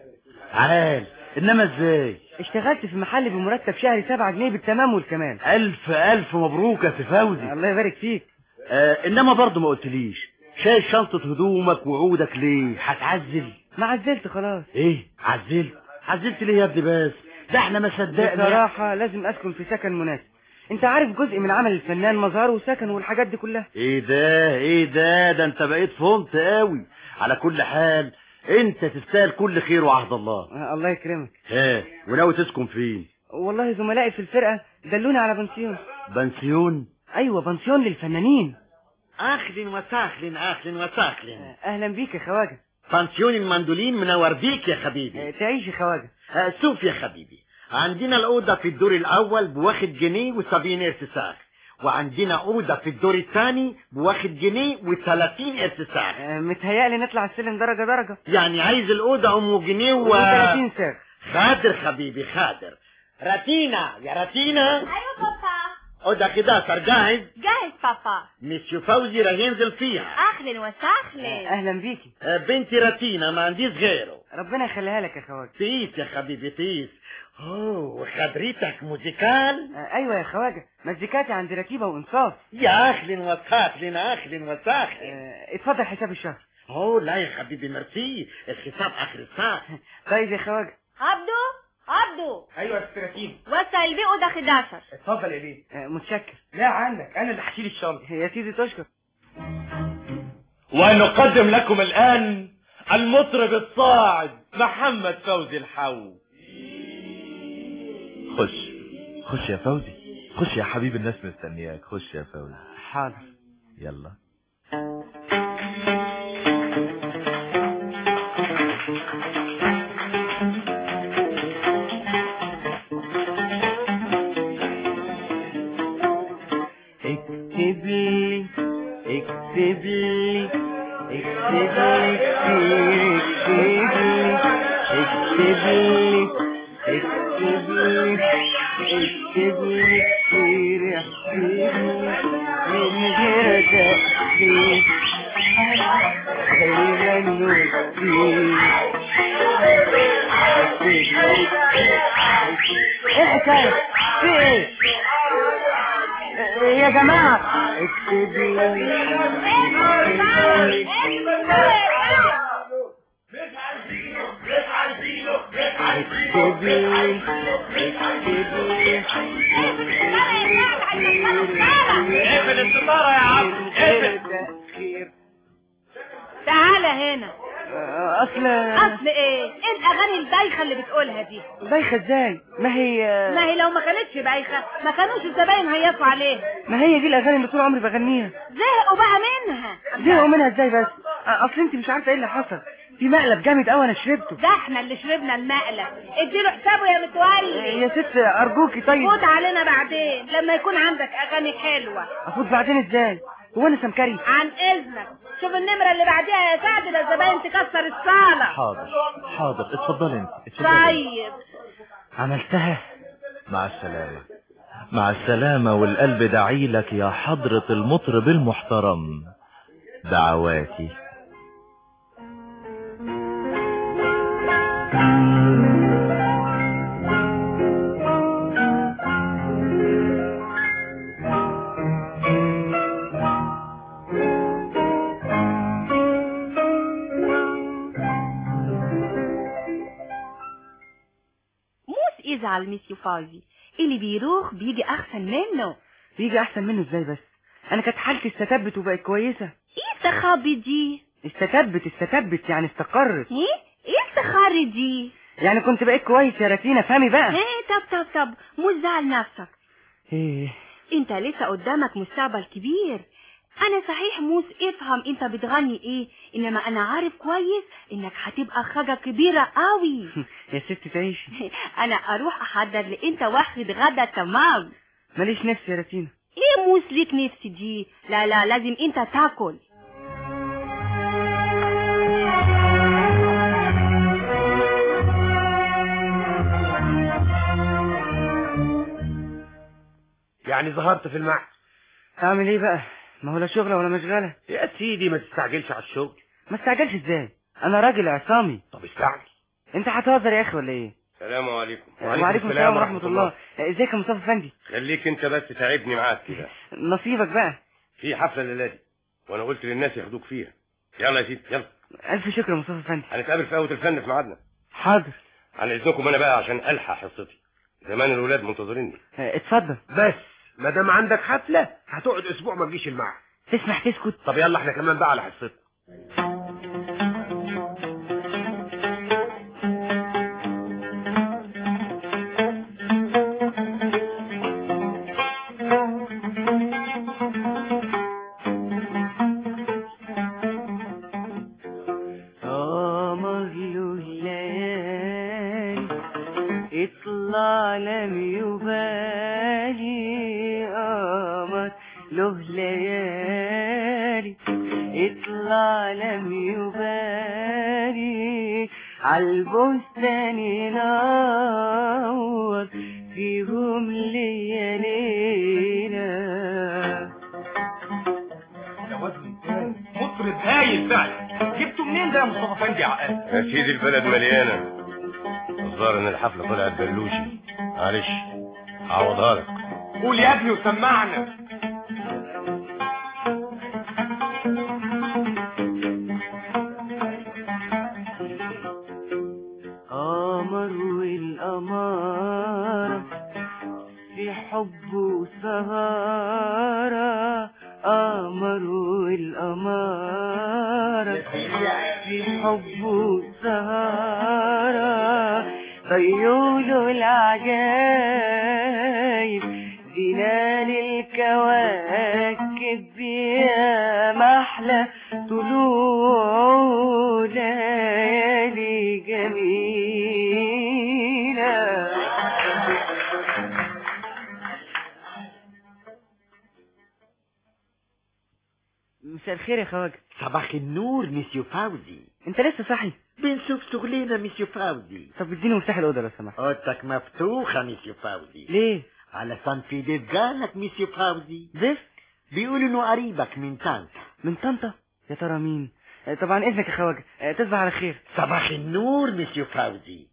عال انما ازاي اشتغلت في محل بمرتب شهري سبعة جنيه بالتمام والكمال الف الف مبروك يا سي فوزي الله يبارك فيك آه انما برضه ما قلتليش شايل شنطة هدومك وعودك ليه هتعزل ما عزلت خلاص ايه عزلت عزلت ليه يا ابني بس ده احنا ما صدقنا بصراحة لازم اسكن في سكن مناسب انت عارف جزء من عمل الفنان مظهره وسكن والحاجات دي كلها ايه ده ايه ده ده انت بقيت فهمت قوي على كل حال انت تستاهل كل خير وعهد الله آه الله يكرمك ها وناوي تسكن فين والله زملائي في الفرقة دلوني على بنسيون بنسيون ايوه بنسيون للفنانين اهلا وسهلا اهلا وسهلا اهلا بيك يا خواجة بنسيون المندولين منور بيك يا حبيبي آه، تعيش يا خواجة آه، شوف يا حبيبي عندنا الأوضة في الدور الأول بواحد جنيه وسبعين ارتساخ وعندنا أوضة في الدور الثاني بواحد جنيه وثلاثين ارتساخ آه، متهيألي نطلع السلم درجة درجة يعني عايز الأوضة أم جنيه و... و30 ساغ خادر حبيبي خادر راتينا يا راتينا ايوه بابا أوضة كده صار جاهز جاهز بابا مسيو فوزي راه ينزل فيها اهلا وسهلا اهلا بيكي آه، بنتي راتينا ما عنديش غيره ربنا يخليها لك يا خواجة تيس يا حبيبي تيس اوه خبرتك موزيكال آه، ايوه يا خواجة مزيكاتي عند ركيبة وانصاف يا اهلا وسهلا اهلا وسهلا آه، اتفضل حساب الشهر اوه لا يا حبيبي ميرسي الحساب اخر الساعه طيب يا خواجة عبدو عبدو ايوه يا استراتيجي وسع البيق اوضه 11 اتفضل يا بيه آه، متشكر لا عنك انا اللي هشيل الشنطة يا سيدي تشكر ونقدم لكم الآن المطرب الصاعد محمد فوزي الحو خش خش يا فوزي خش يا حبيب الناس مستنياك خش يا فوزي حاضر يلا اكتب لي اكتب لي اكتب لي كتير اكتب لي اكتب لي اكتب لي كتير يا حبيبي من غير تأخير خلينا نوصي ايه الحكاية في ايه يا جماعة اكتب لي اكتب لي اكتب لي اقفل الستارة يا عم اقفل تعالى هنا اصل اصل ايه ايه الاغاني البايخه اللي بتقولها دي بايخة ازاي ما هي ما هي لو ما كانتش بايخه ما كانوش الزباين هيصوا عليها ما هي دي الاغاني اللي طول عمري بغنيها زهقوا بقى منها زهقوا منها ازاي بس اصل انت مش عارفه ايه اللي حصل في مقلب جامد قوي انا شربته ده احنا اللي شربنا المقلب اديله حسابه يا متولي يا ست ارجوكي طيب فوت علينا بعدين لما يكون عندك اغاني حلوه افوت بعدين ازاي هو انا سمكري عن اذنك شوف النمره اللي بعديها يا سعد ده الزباين تكسر الصاله حاضر حاضر اتفضلي انت اتفضلي طيب عملتها مع السلامة مع السلامة والقلب داعي لك يا حضرة المطرب المحترم دعواتي يزعل ميسيو فوزي اللي بيروح بيجي احسن منه يجي احسن منه ازاي بس انا كانت حالتي استتبت وبقت كويسه ايه التخبي دي استتبت استتبت يعني استقرت ايه ايه التخري دي يعني كنت بقيت كويس يا راتينا فهمي بقى ايه طب طب طب مش زعل نفسك ايه انت لسه قدامك مستقبل كبير انا صحيح موس افهم انت بتغني ايه انما انا عارف كويس انك هتبقى حاجة كبيرة قوي يا ست تعيش انا اروح احضر لي انت واخد غدا تمام ماليش نفس يا راتينا ايه موس ليك نفسي دي لا لا لازم انت تاكل يعني ظهرت في المعهد اعمل ايه بقى ما هو لا شغله ولا مشغله يا سيدي ما تستعجلش على الشغل ما استعجلش ازاي انا راجل عصامي طب استعجل انت هتهزر يا اخي ولا ايه السلام عليكم وعليكم السلام ورحمه الله ازيك يا مصطفى فندي خليك انت بس تعبني معاك كده نصيبك بقى في حفله الليله دي وانا قلت للناس ياخدوك فيها يلا يا سيدي يلا الف شكر يا مصطفى فندي هنتقابل في قهوه الفن في ميعادنا حاضر عن اذنكم انا بقى عشان الحق حصتي زمان الولاد منتظريني اه، اتفضل بس ما دام عندك حفله هتقعد اسبوع ما تجيش المعهد تسمح تسكت طب يلا احنا كمان بقى على حصتنا قمر له ليالي اطلع لم يبالي قمر له ليالي اطلع لم يبالي عالبستان ينور فيهم ليالينا مطرب هايل فعلا جبته منين ده يا مصطفى فندي عقل يا سيدي البلد مليانه الظاهر ان الحفله طلعت بلوشي معلش هعوضها لك قول يا ابني وسمعنا قمر والقمارة في حب وسهارة قمر والقمارة في حب وسهارة طيول العجايب زينان الكواكب يا محلى طلوع ليالي جميلة مساء الخير يا خواجه صباح النور مسيو فوزي انت لسه صاحي بنشوف شغلنا مسيو فوزي طب اديني مفتاح الاوضه لو سمحت اوضتك مفتوحة مسيو فوزي ليه علشان في ضيف جالك مسيو فوزي ضيف بيقولوا انه قريبك من طنطا من طنطا يا ترى مين آه، طبعا اذنك يا خواجه آه، تصبح على خير صباح النور مسيو فوزي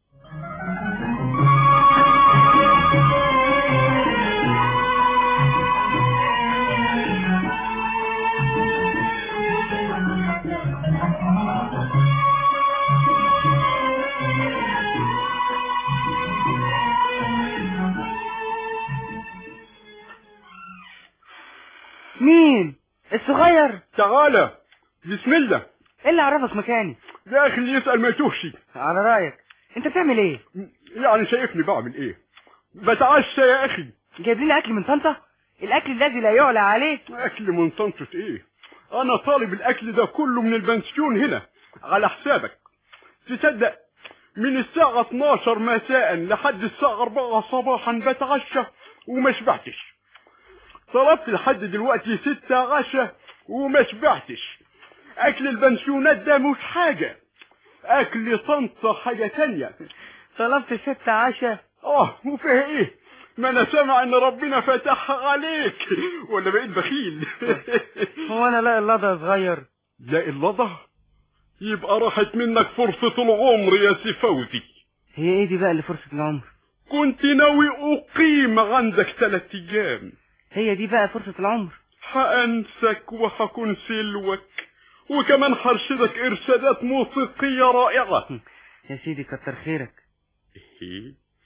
مين الصغير تعالى بسم الله ايه اللي عرفك مكاني يا اخي اللي يسأل ما يتوهش على رايك انت بتعمل ايه يعني شايفني بعمل ايه بتعشى يا اخي جايب لنا اكل من طنطا الاكل الذي لا يعلى عليه اكل من طنطة ايه انا طالب الاكل ده كله من البنسيون هنا على حسابك تصدق من الساعة 12 مساء لحد الساعة 4 صباحا بتعشى وما شبعتش طلبت لحد دلوقتي ستة عشاء وما شبعتش اكل البنسيونات ده مش حاجة اكل طنطا حاجة تانية طلبت ستة عشاء اه وفيها ايه ما انا سامع ان ربنا فتحها عليك ولا بقيت بخيل هو انا لا اللضا يا صغير لا اللضا يبقى راحت منك فرصة العمر يا سي فوزي هي ايه دي بقى اللي فرصة العمر كنت ناوي اقيم عندك ثلاث ايام هي دي بقى فرصة العمر هأنسك وهكون سلوك وكمان هرشدك ارشادات موسيقية رائعة يا سيدي كتر خيرك ايه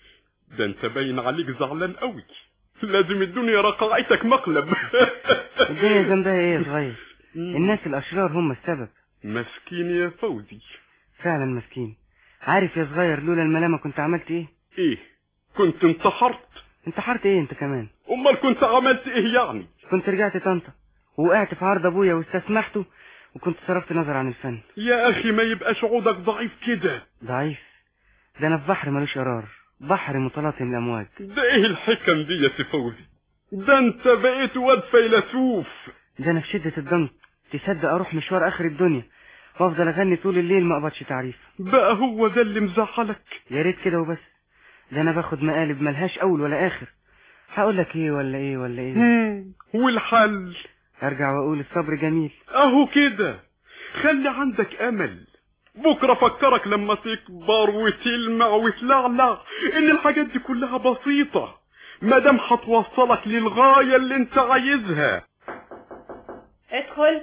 ده انت باين عليك زعلان قوي لازم الدنيا رقعتك مقلب الدنيا ذنبها ايه يا صغير الناس الاشرار هم السبب مسكين يا فوزي فعلا مسكين عارف يا صغير لولا الملامة كنت عملت ايه ايه كنت انتحرت انتحرت ايه انت كمان امال كنت عملت ايه يعني كنت رجعت طنطا ووقعت في عرض ابويا واستسمحته وكنت صرفت نظر عن الفن يا اخي ما يبقاش عودك ضعيف كده ضعيف ده انا في بحر ملوش قرار بحر متلاطم الامواج ده ايه الحكم دي يا سي فوزي ده انت بقيت واد فيلسوف ده انا في شدة الضنك تصدق اروح مشوار اخر الدنيا وافضل اغني طول الليل ما اقبضش تعريف بقى هو ده اللي مزعلك يا ريت كده وبس ده انا باخد مقالب ملهاش اول ولا اخر هقول لك ايه ولا ايه ولا ايه والحل ارجع واقول الصبر جميل اهو كده خلي عندك امل بكرة فكرك لما تكبر وتلمع وتلعلع ان الحاجات دي كلها بسيطة مادام هتوصلك للغاية اللي انت عايزها ادخل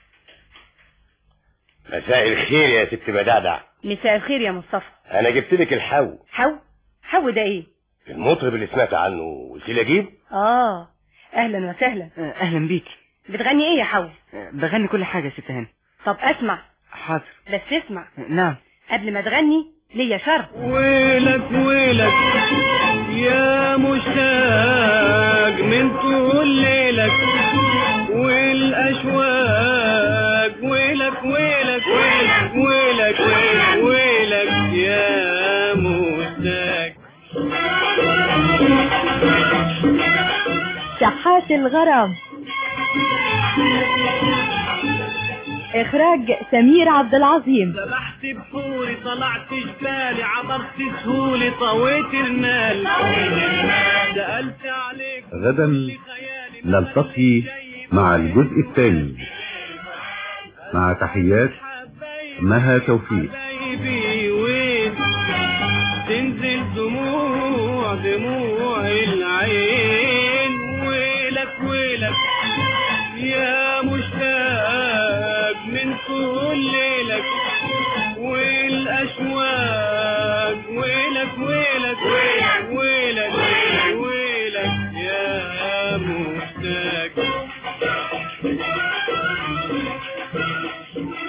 مساء الخير يا ست بدعدع مساء الخير يا مصطفى انا جبت لك الحو حو حو ده ايه المطرب اللي سمعت عنه قلت لي اجيب اه اهلا وسهلا اهلا بيك بتغني ايه يا حو بغني كل حاجة يا ست هاني طب اسمع حاضر بس اسمع نعم قبل ما تغني ليا شرط ويلك ويلك يا مشتاق من طول ليلك والاشواق ويلك ويلك ويلك ويلك ويلك, ويلك يا مشتاق شحات الغرام اخراج سمير عبد العظيم سبحت بحوري طلعت جبالي عبرت سهولي طويت المال سألت عليك غدا نلتقي مع الجزء الثاني مع تحيات مها توفيق بيبي وين تنزل دموع دموع العين ويلك ويلك يا مشتاق من كل ليلك والاشواق ويلك ويلك ويلك ويلك ويلك يا مشتاق